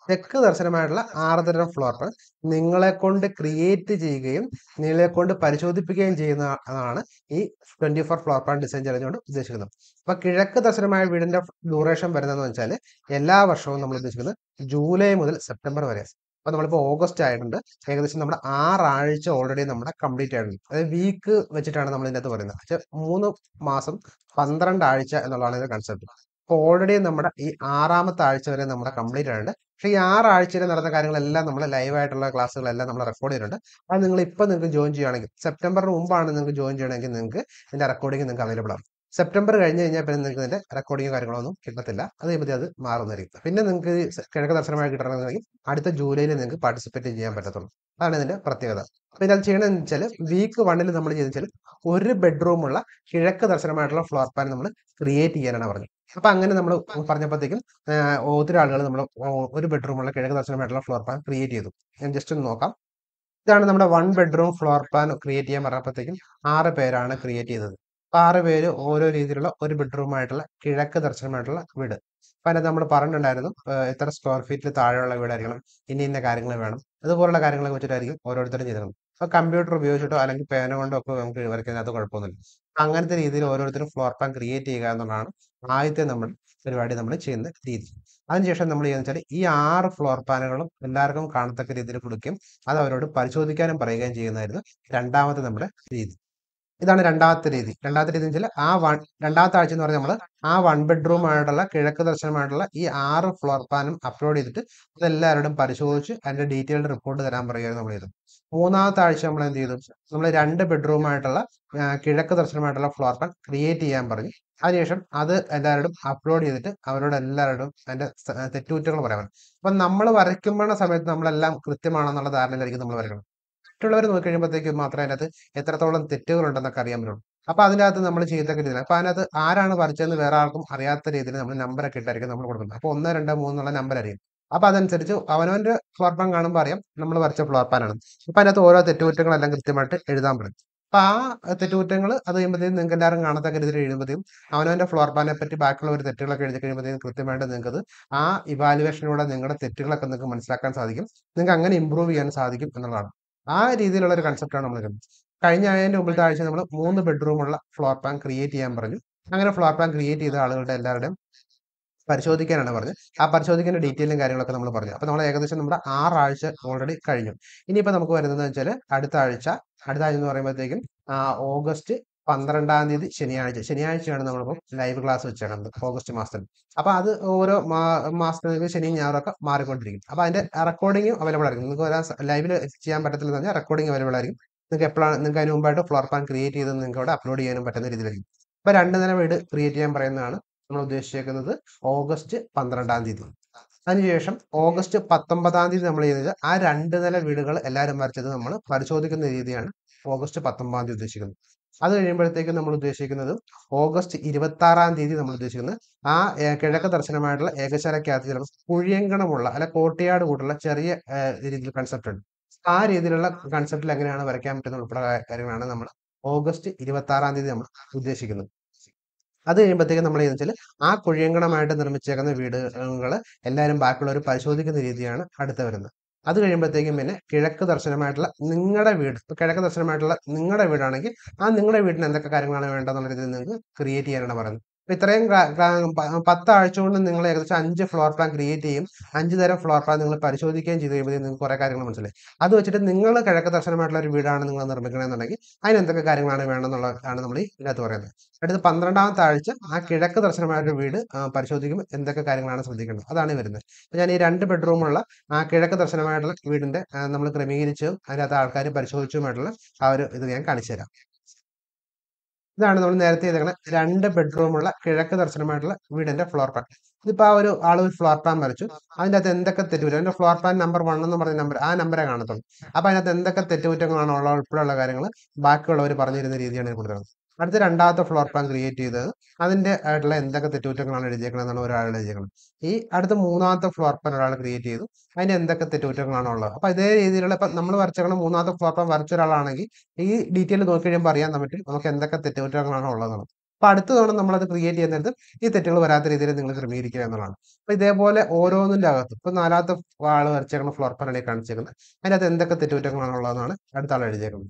തെക്ക് ദർശനമായിട്ടുള്ള ആറ് തരം ഫ്ലോർ പ്ലാൻ നിങ്ങളെ കൊണ്ട് ക്രിയേറ്റ് ചെയ്യുകയും നിങ്ങളെ കൊണ്ട് പരിശോധിപ്പിക്കുകയും ചെയ്യുന്നതാണ് ഈ twenty four floor plan design challenge കൊണ്ട് ഉദ്ദേശിക്കുന്നത് അപ്പൊ കിഴക്ക് ദർശനമായ വീടിന്റെ ഡ്യൂറേഷൻ വരുന്നതെന്ന് വെച്ചാൽ എല്ലാ വർഷവും നമ്മൾ ഉദ്ദേശിക്കുന്നത് ജൂലൈ മുതൽ സെപ്റ്റംബർ വരെ അപ്പൊ നമ്മളിപ്പോൾ ഓഗസ്റ്റ് ആയിട്ടുണ്ട് ഏകദേശം നമ്മുടെ ആറാഴ്ച ഓൾറെഡി നമ്മുടെ കംപ്ലീറ്റ് ആയിട്ടുണ്ട് അതായത് വീക്ക് വെച്ചിട്ടാണ് നമ്മൾ ഇതിനകത്ത് പറയുന്നത് പക്ഷെ മൂന്ന് മാസം പന്ത്രണ്ട് ആഴ്ച എന്നുള്ളതാണ് ഇതിന്റെ കൺസെപ്റ്റ് അപ്പോൾ ഓൾറെഡി നമ്മുടെ ഈ ആറാമത്തെ ആഴ്ച വരെ നമ്മുടെ കംപ്ലീറ്റ് ആയിട്ടുണ്ട് പക്ഷേ ഈ ആറാഴ്ചയിൽ നടന്ന കാര്യങ്ങളെല്ലാം നമ്മൾ ലൈവ് ആയിട്ടുള്ള ക്ലാസ്സുകളെല്ലാം നമ്മൾ റെക്കോർഡ് ചെയ്തിട്ടുണ്ട് അത് നിങ്ങൾ ഇപ്പം നിങ്ങൾക്ക് ജോയിൻ ചെയ്യുകയാണെങ്കിൽ സെപ്റ്റംബറിന് മുമ്പാണ് നിങ്ങൾക്ക് ജോയിൻ ചെയ്യണമെങ്കിൽ നിങ്ങൾക്ക് ഇതിന്റെ റെക്കോർഡിംഗ് നിങ്ങൾക്ക് അവൈലബിൾ ആണ് സെപ്റ്റംബർ കഴിഞ്ഞ് കഴിഞ്ഞാൽ പിന്നെ നിങ്ങൾക്ക് ഇതിന്റെ റെക്കോർഡിംഗ് കാര്യങ്ങളൊന്നും കിട്ടത്തില്ല അത് കഴിയുമ്പോൾ അത് മാറുന്നതായിരിക്കും പിന്നെ നിങ്ങൾക്ക് ഈ കിഴക്ക് ദർശനമായി കിട്ടണമെന്നുണ്ടെങ്കിൽ അടുത്ത ജൂലൈയിൽ നിങ്ങൾക്ക് പാർട്ടിസിപ്പേറ്റ് ചെയ്യാൻ പറ്റത്തുള്ളൂ അതാണ് ഇതിന്റെ പ്രത്യേകത അപ്പൊ ഇതിനകത്ത് ചെയ്യണമെന്ന് വെച്ചാൽ വീക്ക് വണ്ണിൽ നമ്മൾ ചെയ്തെന്ന് വെച്ചാൽ ഒരു ബെഡ്റൂമുള്ള കിഴക്ക് ദർശനമായിട്ടുള്ള ഫ്ലോർ പ്ലാൻ നമ്മൾ ക്രിയേറ്റ് ചെയ്യാനാണ് പറഞ്ഞത് അപ്പൊ അങ്ങനെ നമ്മൾ പറഞ്ഞപ്പോഴത്തേക്കും ഒത്തിരി ആളുകൾ നമ്മൾ ഒരു ബെഡ്റൂമുള്ള കിഴക്ക് ദർശനമായിട്ടുള്ള ഫ്ലോർ പ്ലാൻ ക്രിയേറ്റ് ചെയ്തു ഞാൻ ജസ്റ്റ് ഒന്ന് നോക്കാം ഇതാണ് നമ്മുടെ one bedroom floor plan create ചെയ്യാൻ പറഞ്ഞപ്പോഴത്തേക്കും ആറ് പേരാണ് ക്രിയേറ്റ് ചെയ്തത് അപ്പൊ ആറ് പേര് ഓരോ രീതിയിലുള്ള ഒരു ബെഡ്റൂം ആയിട്ടുള്ള കിഴക്ക് ദർശനമായിട്ടുള്ള വീട് അപ്പൊ അതിനകത്ത് നമ്മൾ പറഞ്ഞിട്ടുണ്ടായിരുന്നു ഏഹ് എത്ര സ്ക്വയർ ഫീറ്റിൽ താഴെയുള്ള വീടായിരിക്കണം ഇന്ന ഇന്ന കാര്യങ്ങൾ വേണം അതുപോലുള്ള കാര്യങ്ങളെ വെച്ചിട്ടായിരിക്കും ഓരോരുത്തരും ചെയ്തിരുന്നത് അപ്പൊ കമ്പ്യൂട്ടർ ഉപയോഗിച്ചിട്ടോ അല്ലെങ്കിൽ പേന കൊണ്ടോ ഒക്കെ നമുക്ക് വരയ്ക്കുന്നതിനകത്ത് കുഴപ്പമൊന്നുമില്ല അങ്ങനത്തെ രീതിയിൽ ഓരോരുത്തരും ഫ്ലോർ പ്ലാൻ ക്രിയേറ്റ് ചെയ്യുക എന്നുള്ളതാണ് ആദ്യത്തെ നമ്മൾ പരിപാടി നമ്മൾ ചെയ്യുന്ന രീതി അതിനുശേഷം നമ്മൾ ചെയ്യുന്നത് വെച്ചാൽ ഈ ആറ് ഫ്ലോർ പ്ലാനുകളും എല്ലാവർക്കും കാണത്തക്ക രീതിയിൽ കൊടുക്കുകയും അത് അവരോട് പരിശോധിക്കാനും പറയുകയും ചെയ്യുന്നതായിരുന്നു രണ്ടാമത്തെ നമ്മുടെ രീതി ഇതാണ് രണ്ടാമത്തെ രീതി രണ്ടാമത്തെ രീതി എന്ന് വെച്ചാൽ ആ വൺ രണ്ടാമത്തെ ആഴ്ച എന്ന് പറഞ്ഞാൽ നമ്മൾ ആ വൺ ബെഡ്റൂം ആയിട്ടുള്ള കിഴക്ക് ദർശനമായിട്ടുള്ള ഈ ആറ് ഫ്ലോർ പ്ലാനും അപ്ലോഡ് ചെയ്തിട്ട് അതെല്ലാവരോടും പരിശോധിച്ച് അതിന്റെ ഡീറ്റെയിൽഡ് റിപ്പോർട്ട് തരാൻ പറയുകയായിരുന്നു നമ്മൾ ചെയ്തു മൂന്നാമത്തെ ആഴ്ച നമ്മൾ എന്ത് ചെയ്തു നമ്മൾ രണ്ട് ബെഡ്റൂം ആയിട്ടുള്ള ആ, കിഴക്ക് ദർശനമായിട്ടുള്ള ഫ്ലോർ പ്ലാൻ ക്രിയേറ്റ് ചെയ്യാൻ പറഞ്ഞു അതിനുശേഷം അത് എല്ലാവരോടും അപ്ലോഡ് ചെയ്തിട്ട് അവരോട് എല്ലാവരോടും അതിന്റെ സ- തെറ്റുകുറ്റങ്ങൾ പറയാൻ പറഞ്ഞു അപ്പൊ നമ്മൾ വരയ്ക്കുമ്പോഴുള്ള സമയത്ത് നമ്മളെല്ലാം കൃത്യമാണെന്നുള്ള ധാരണയിലായിരിക്കും നമ്മൾ വരയ്ക്കണം മറ്റുള്ളവർ നോക്കി കഴിയുമ്പോഴത്തേക്ക് മാത്രമേ അതിനകത്ത് എത്രത്തോളം തെറ്റുകൾ ഉണ്ടെന്നൊക്കെ അറിയാൻ പറ്റുള്ളൂ അപ്പൊ അതിനകത്ത് നമ്മൾ ചെയ്തൊക്കെ രീതിയിൽ അപ്പൊ അതിനകത്ത് ആരാണ് വരച്ചതെന്ന് വേറെ ആർക്കും അറിയാത്ത രീതിയിൽ നമ്മൾ നമ്പറൊക്കെ ഇട്ടായിരിക്കും നമ്മൾ കൊടുക്കുന്നത് അപ്പൊ ഒന്ന് രണ്ട് മൂന്നുള്ള നമ്പർ അറിയും അപ്പൊ അതനുസരിച്ച് അവനവന്റെ ഫ്ലോർ പ്ലാൻ കാണുമ്പോൾ അറിയാം നമ്മൾ വരച്ച ഫ്ലോർ പ്ലാൻ ആണ് അപ്പൊ അതിനകത്ത് ഓരോ തെറ്റുകുറ്റങ്ങളെല്ലാം കൃത്യമായിട്ട് എഴുതാൻ പറയും അപ്പൊ ആ തെറ്റുകുറ്റങ്ങൾ അത് കഴിയുമ്പോഴത്തേക്കും നിങ്ങൾക്ക് എല്ലാവരും കാണത്തക്ക രീതിയിൽ എഴുതുമ്പോഴത്തേക്കും അവനവന്റെ ഫ്ലോർ പ്ലാനെ പറ്റി ബാക്കിയുള്ള ഒരു തെറ്റുകളൊക്കെ എഴുതി കഴിയുമ്പോഴത്തേക്കും കൃത്യമായിട്ട് നിങ്ങൾക്ക് ആ ഇവാലുവേഷനിലൂടെ നിങ്ങളുടെ തെറ്റുകളൊക്കെ നിങ്ങൾക്ക് മനസ്സിലാക്കാൻ സാധിക്കും നിങ്ങൾക്ക് അങ്ങനെ ഇമ്പ്രൂവ് ചെയ്യാൻ സാധിക്കും എന്നുള്ളതാണ് ആ രീതിയിലുള്ള ഒരു കൺസെപ്റ്റാണ് നമ്മൾ എടുക്കുന്നത് കഴിഞ്ഞ ആയതിന്റെ മുമ്പിലത്തെ ആഴ്ച നമ്മൾ മൂന്ന് ബെഡ്റൂമുള്ള ഫ്ലോർ പ്ലാൻ ക്രിയേറ്റ് ചെയ്യാൻ പറഞ്ഞു അങ്ങനെ ഫ്ലോർ പ്ലാൻ ക്രിയേറ്റ് ചെയ്ത ആളുകളുടെ എല്ലാവരുടെയും പരിശോധിക്കാനാണ് പറഞ്ഞത് ആ പരിശോധിക്കേണ്ട ഡീറ്റെയിലും കാര്യങ്ങളൊക്കെ നമ്മൾ പറഞ്ഞു അപ്പൊ നമ്മൾ ഏകദേശം നമ്മുടെ ആറാഴ്ച ഓൾറെഡി കഴിഞ്ഞു ഇനിയിപ്പോ നമുക്ക് വരുന്നത് വെച്ചാൽ അടുത്ത ആഴ്ച അടുത്ത ആഴ്ച എന്ന് പറയുമ്പോഴത്തേക്കും ആ, ഓഗസ്റ്റ് പന്ത്രണ്ടാം തീയതി ശനിയാഴ്ച ശനിയാഴ്ചയാണ് നമ്മളിപ്പോൾ ലൈവ് ക്ലാസ് വെച്ചേക്കുന്നത് ഓഗസ്റ്റ് മാസത്തിൽ അപ്പൊ അത് ഓരോ മാസത്തിൽ ശനിയും ഞായറൊക്കെ മാറിക്കൊണ്ടിരിക്കും അപ്പൊ അതിന്റെ റെക്കോർഡിംഗ് അവൈലബിൾ ആയിരിക്കും നിങ്ങൾക്ക് വരാൻ ലൈവിൽ ചെയ്യാൻ പറ്റത്തില്ലെന്ന് പറഞ്ഞാൽ റെക്കോർഡിംഗ് അവൈലബിൾ ആയിരിക്കും നിങ്ങൾക്ക് എപ്പോഴാണ് നിങ്ങൾക്ക് അതിന് മുമ്പായിട്ട് ഫ്ലോർ പ്ലാൻ ക്രിയേറ്റ് ചെയ്ത് നിങ്ങൾക്ക് അവിടെ അപ്ലോഡ് ചെയ്യാനും പറ്റുന്ന രീതിയിലായിരിക്കും അപ്പൊ രണ്ട് നില വീട് ക്രിയേറ്റ് ചെയ്യാൻ പറയുന്നതാണ് നമ്മൾ ഉദ്ദേശിച്ചേക്കുന്നത് ഓഗസ്റ്റ് പന്ത്രണ്ടാം തീയതി അതിനുശേഷം ഓഗസ്റ്റ് പത്തൊമ്പതാം തീയതി നമ്മൾ ചെയ്യുന്നത് ആ രണ്ട് നില വീടുകൾ എല്ലാവരും വരച്ചത് നമ്മൾ പരിശോധിക്കുന്ന രീതിയാണ് ഓഗസ്റ്റ് പത്തൊമ്പതാം തീയതി ഉദ്ദേശിക്കുന്നത് അത് കഴിയുമ്പോഴത്തേക്കും നമ്മൾ ഉദ്ദേശിക്കുന്നത് ഓഗസ്റ്റ് ഇരുപത്തി ആറാം തീയതി നമ്മൾ ഉദ്ദേശിക്കുന്നത് ആ ഏ, കിഴക്ക് ദർശനമായിട്ടുള്ള ഏകശാലക്കകത്ത് ചിലപ്പോൾ കുഴിയങ്കണമുള്ള അല്ല കോട്ടയാട് കൂട്ടുള്ള ചെറിയ ഏ, രീതിയിൽ കൺസെപ്റ്റ് ഉണ്ട് ആ രീതിയിലുള്ള കൺസെപ്റ്റിൽ എങ്ങനെയാണ് വരയ്ക്കാൻ പറ്റുന്ന ഉൾപ്പെടെ കാര്യങ്ങളാണ് നമ്മൾ ഓഗസ്റ്റ് ഇരുപത്തി ആറാം തീയതി നമ്മൾ ഉദ്ദേശിക്കുന്നത് അത് കഴിയുമ്പോഴത്തേക്കും നമ്മൾ ചെയ്യുന്നത് വെച്ചാൽ ആ കുഴിയങ്കണമായിട്ട് നിർമ്മിച്ചേക്കുന്ന വീടുകൾ എല്ലാവരും ബാക്കിയുള്ളവർ പരിശോധിക്കുന്ന രീതിയാണ് അടുത്ത വരുന്നത് അത് കഴിയുമ്പോഴത്തേക്കും പിന്നെ കിഴക്ക് ദർശനമായിട്ടുള്ള നിങ്ങളുടെ വീട് ഇപ്പൊ കിഴക്ക് ദർശനമായിട്ടുള്ള നിങ്ങളുടെ വീടാണെങ്കിൽ ആ നിങ്ങളുടെ വീടിന് എന്തൊക്കെ കാര്യങ്ങളാണ് വേണ്ടതെന്നുള്ള രീതിയിൽ നിങ്ങൾക്ക് ക്രിയേറ്റ് ചെയ്യാനാണ് പറയുന്നത് അപ്പൊ ഇത്രയും ഗ്രാ- ഗ്രാ- പ- പത്ത് ആഴ്ച കൊണ്ട് നിങ്ങൾ ഏകദേശം അഞ്ച് ഫ്ലോർ പ്ലാൻ ക്രിയേറ്റ് ചെയ്യും അഞ്ച് തരം ഫ്ലോർ പ്ലാൻ നിങ്ങൾ പരിശോധിക്കുകയും ചെയ്ത് കഴിയുമ്പോഴത്തേക്കും നിങ്ങൾക്ക് കുറെ കാര്യങ്ങൾ മനസ്സിലായി അത് വെച്ചിട്ട് നിങ്ങൾ കിഴക്ക് ദർശനമായിട്ടുള്ള ഒരു വീടാണ് നിങ്ങൾ നിർമ്മിക്കണമെന്നുണ്ടെങ്കിൽ അതിന് എന്തൊക്കെ കാര്യങ്ങളാണ് വേണമെന്നുള്ളതാണ് നമ്മൾ ഈ ഇതിനകത്ത് പറയുന്നത് അടുത്ത പന്ത്രണ്ടാമത്തെ ആഴ്ച ആ കിഴക്ക് ദർശനമായിട്ട് വീട് ആ, പരിശോധിക്കുമ്പോൾ എന്തൊക്കെ കാര്യങ്ങളാണ് ശ്രദ്ധിക്കേണ്ടത് അതാണ് ഈ വരുന്നത് അപ്പൊ ഞാൻ ഈ രണ്ട് ബെഡ്റൂമുള്ള ആ കിഴക്ക് ദർശനമായിട്ടുള്ള വീടിന്റെ നമ്മൾ ക്രമീകരിച്ചും അതിനകത്ത് ആൾക്കാർ പരിശോധിച്ചുമായിട്ടുള്ള ആ ഒരു ഇത് ഞാൻ കാണിച്ചു തരാം ഇതാണ് നമ്മൾ നേരത്തെ ചെയ്തേക്കണ രണ്ട് ബെഡ്റൂമുള്ള കിഴക്ക് ദർശനമായിട്ടുള്ള വീടിന്റെ ഫ്ലോർ പ്ലാൻ ഇതിപ്പോ ആ ഒരു ആൾ ഒരു ഫ്ലോർ പ്ലാൻ വരച്ചു അതിന്റെ അകത്ത് എന്തൊക്കെ തെറ്റുകുറ്റം അതിന്റെ ഫ്ലോർ പ്ലാൻ നമ്പർ വൺ എന്ന് പറഞ്ഞ നമ്പർ ആ നമ്പറെ കാണത്തുള്ളൂ അപ്പൊ അതിനകത്ത് എന്തൊക്കെ തെറ്റുകുറ്റങ്ങളാണോ ഉള്ള ഉൾപ്പെടെയുള്ള കാര്യങ്ങൾ ബാക്കിയുള്ളവർ പറഞ്ഞിരുന്ന രീതിയാണ് കൊടുത്തത് അടുത്ത രണ്ടാമത്തെ ഫ്ലോർ പ്ലാൻ ക്രിയേറ്റ് ചെയ്തത് അതിന്റെ ആയിട്ടുള്ള എന്തൊക്കെ തെറ്റുകുറ്റങ്ങളാണ് എഴുതിയേക്കണമെന്നാണ് ഒരാൾ എഴുതിയേക്കുന്നത് ഈ അടുത്ത മൂന്നാമത്തെ ഫ്ലോർ പ്ലാൻ ഒരാൾ ക്രിയേറ്റ് ചെയ്തു അതിന്റെ എന്തൊക്കെ തെറ്റുകുറ്റങ്ങളാണോ ഉള്ളത് അപ്പൊ ഇതേ രീതിയിലുള്ള ഇപ്പൊ നമ്മൾ വരച്ചേക്കണ മൂന്നാമത്തെ ഫ്ലോർ പ്ലാൻ വരച്ച ഒരാളാണെങ്കിൽ ഈ ഡീറ്റെയിൽ നോക്കി കഴിയുമ്പോൾ അറിയാൻ പറ്റും നമുക്ക് എന്തൊക്കെ തെറ്റുകുറ്റങ്ങളാണോ ഉള്ളതെന്ന് അപ്പൊ അടുത്ത തവണ നമ്മളത് ക്രിയേറ്റ് ചെയ്യുന്ന നേരത്ത് ഈ തെറ്റുകൾ വരാത്ത രീതിയിൽ നിങ്ങൾ ക്രമീകരിക്കുക എന്നുള്ളതാണ് അപ്പൊ ഇതേപോലെ ഓരോന്നിന്റെ അകത്ത് ഇപ്പൊ നാലാമത്തെ ആള് വരച്ചേക്കുന്ന ഫ്ലോർ പ്ലാനാണ് കാണിച്ചേക്കുന്നത് അതിനകത്ത് എന്തൊക്കെ തെറ്റുകുറ്റങ്ങളാണ് ഉള്ളതെന്നാണ് അടുത്ത ആൾ എഴുതിയേക്കുന്നത്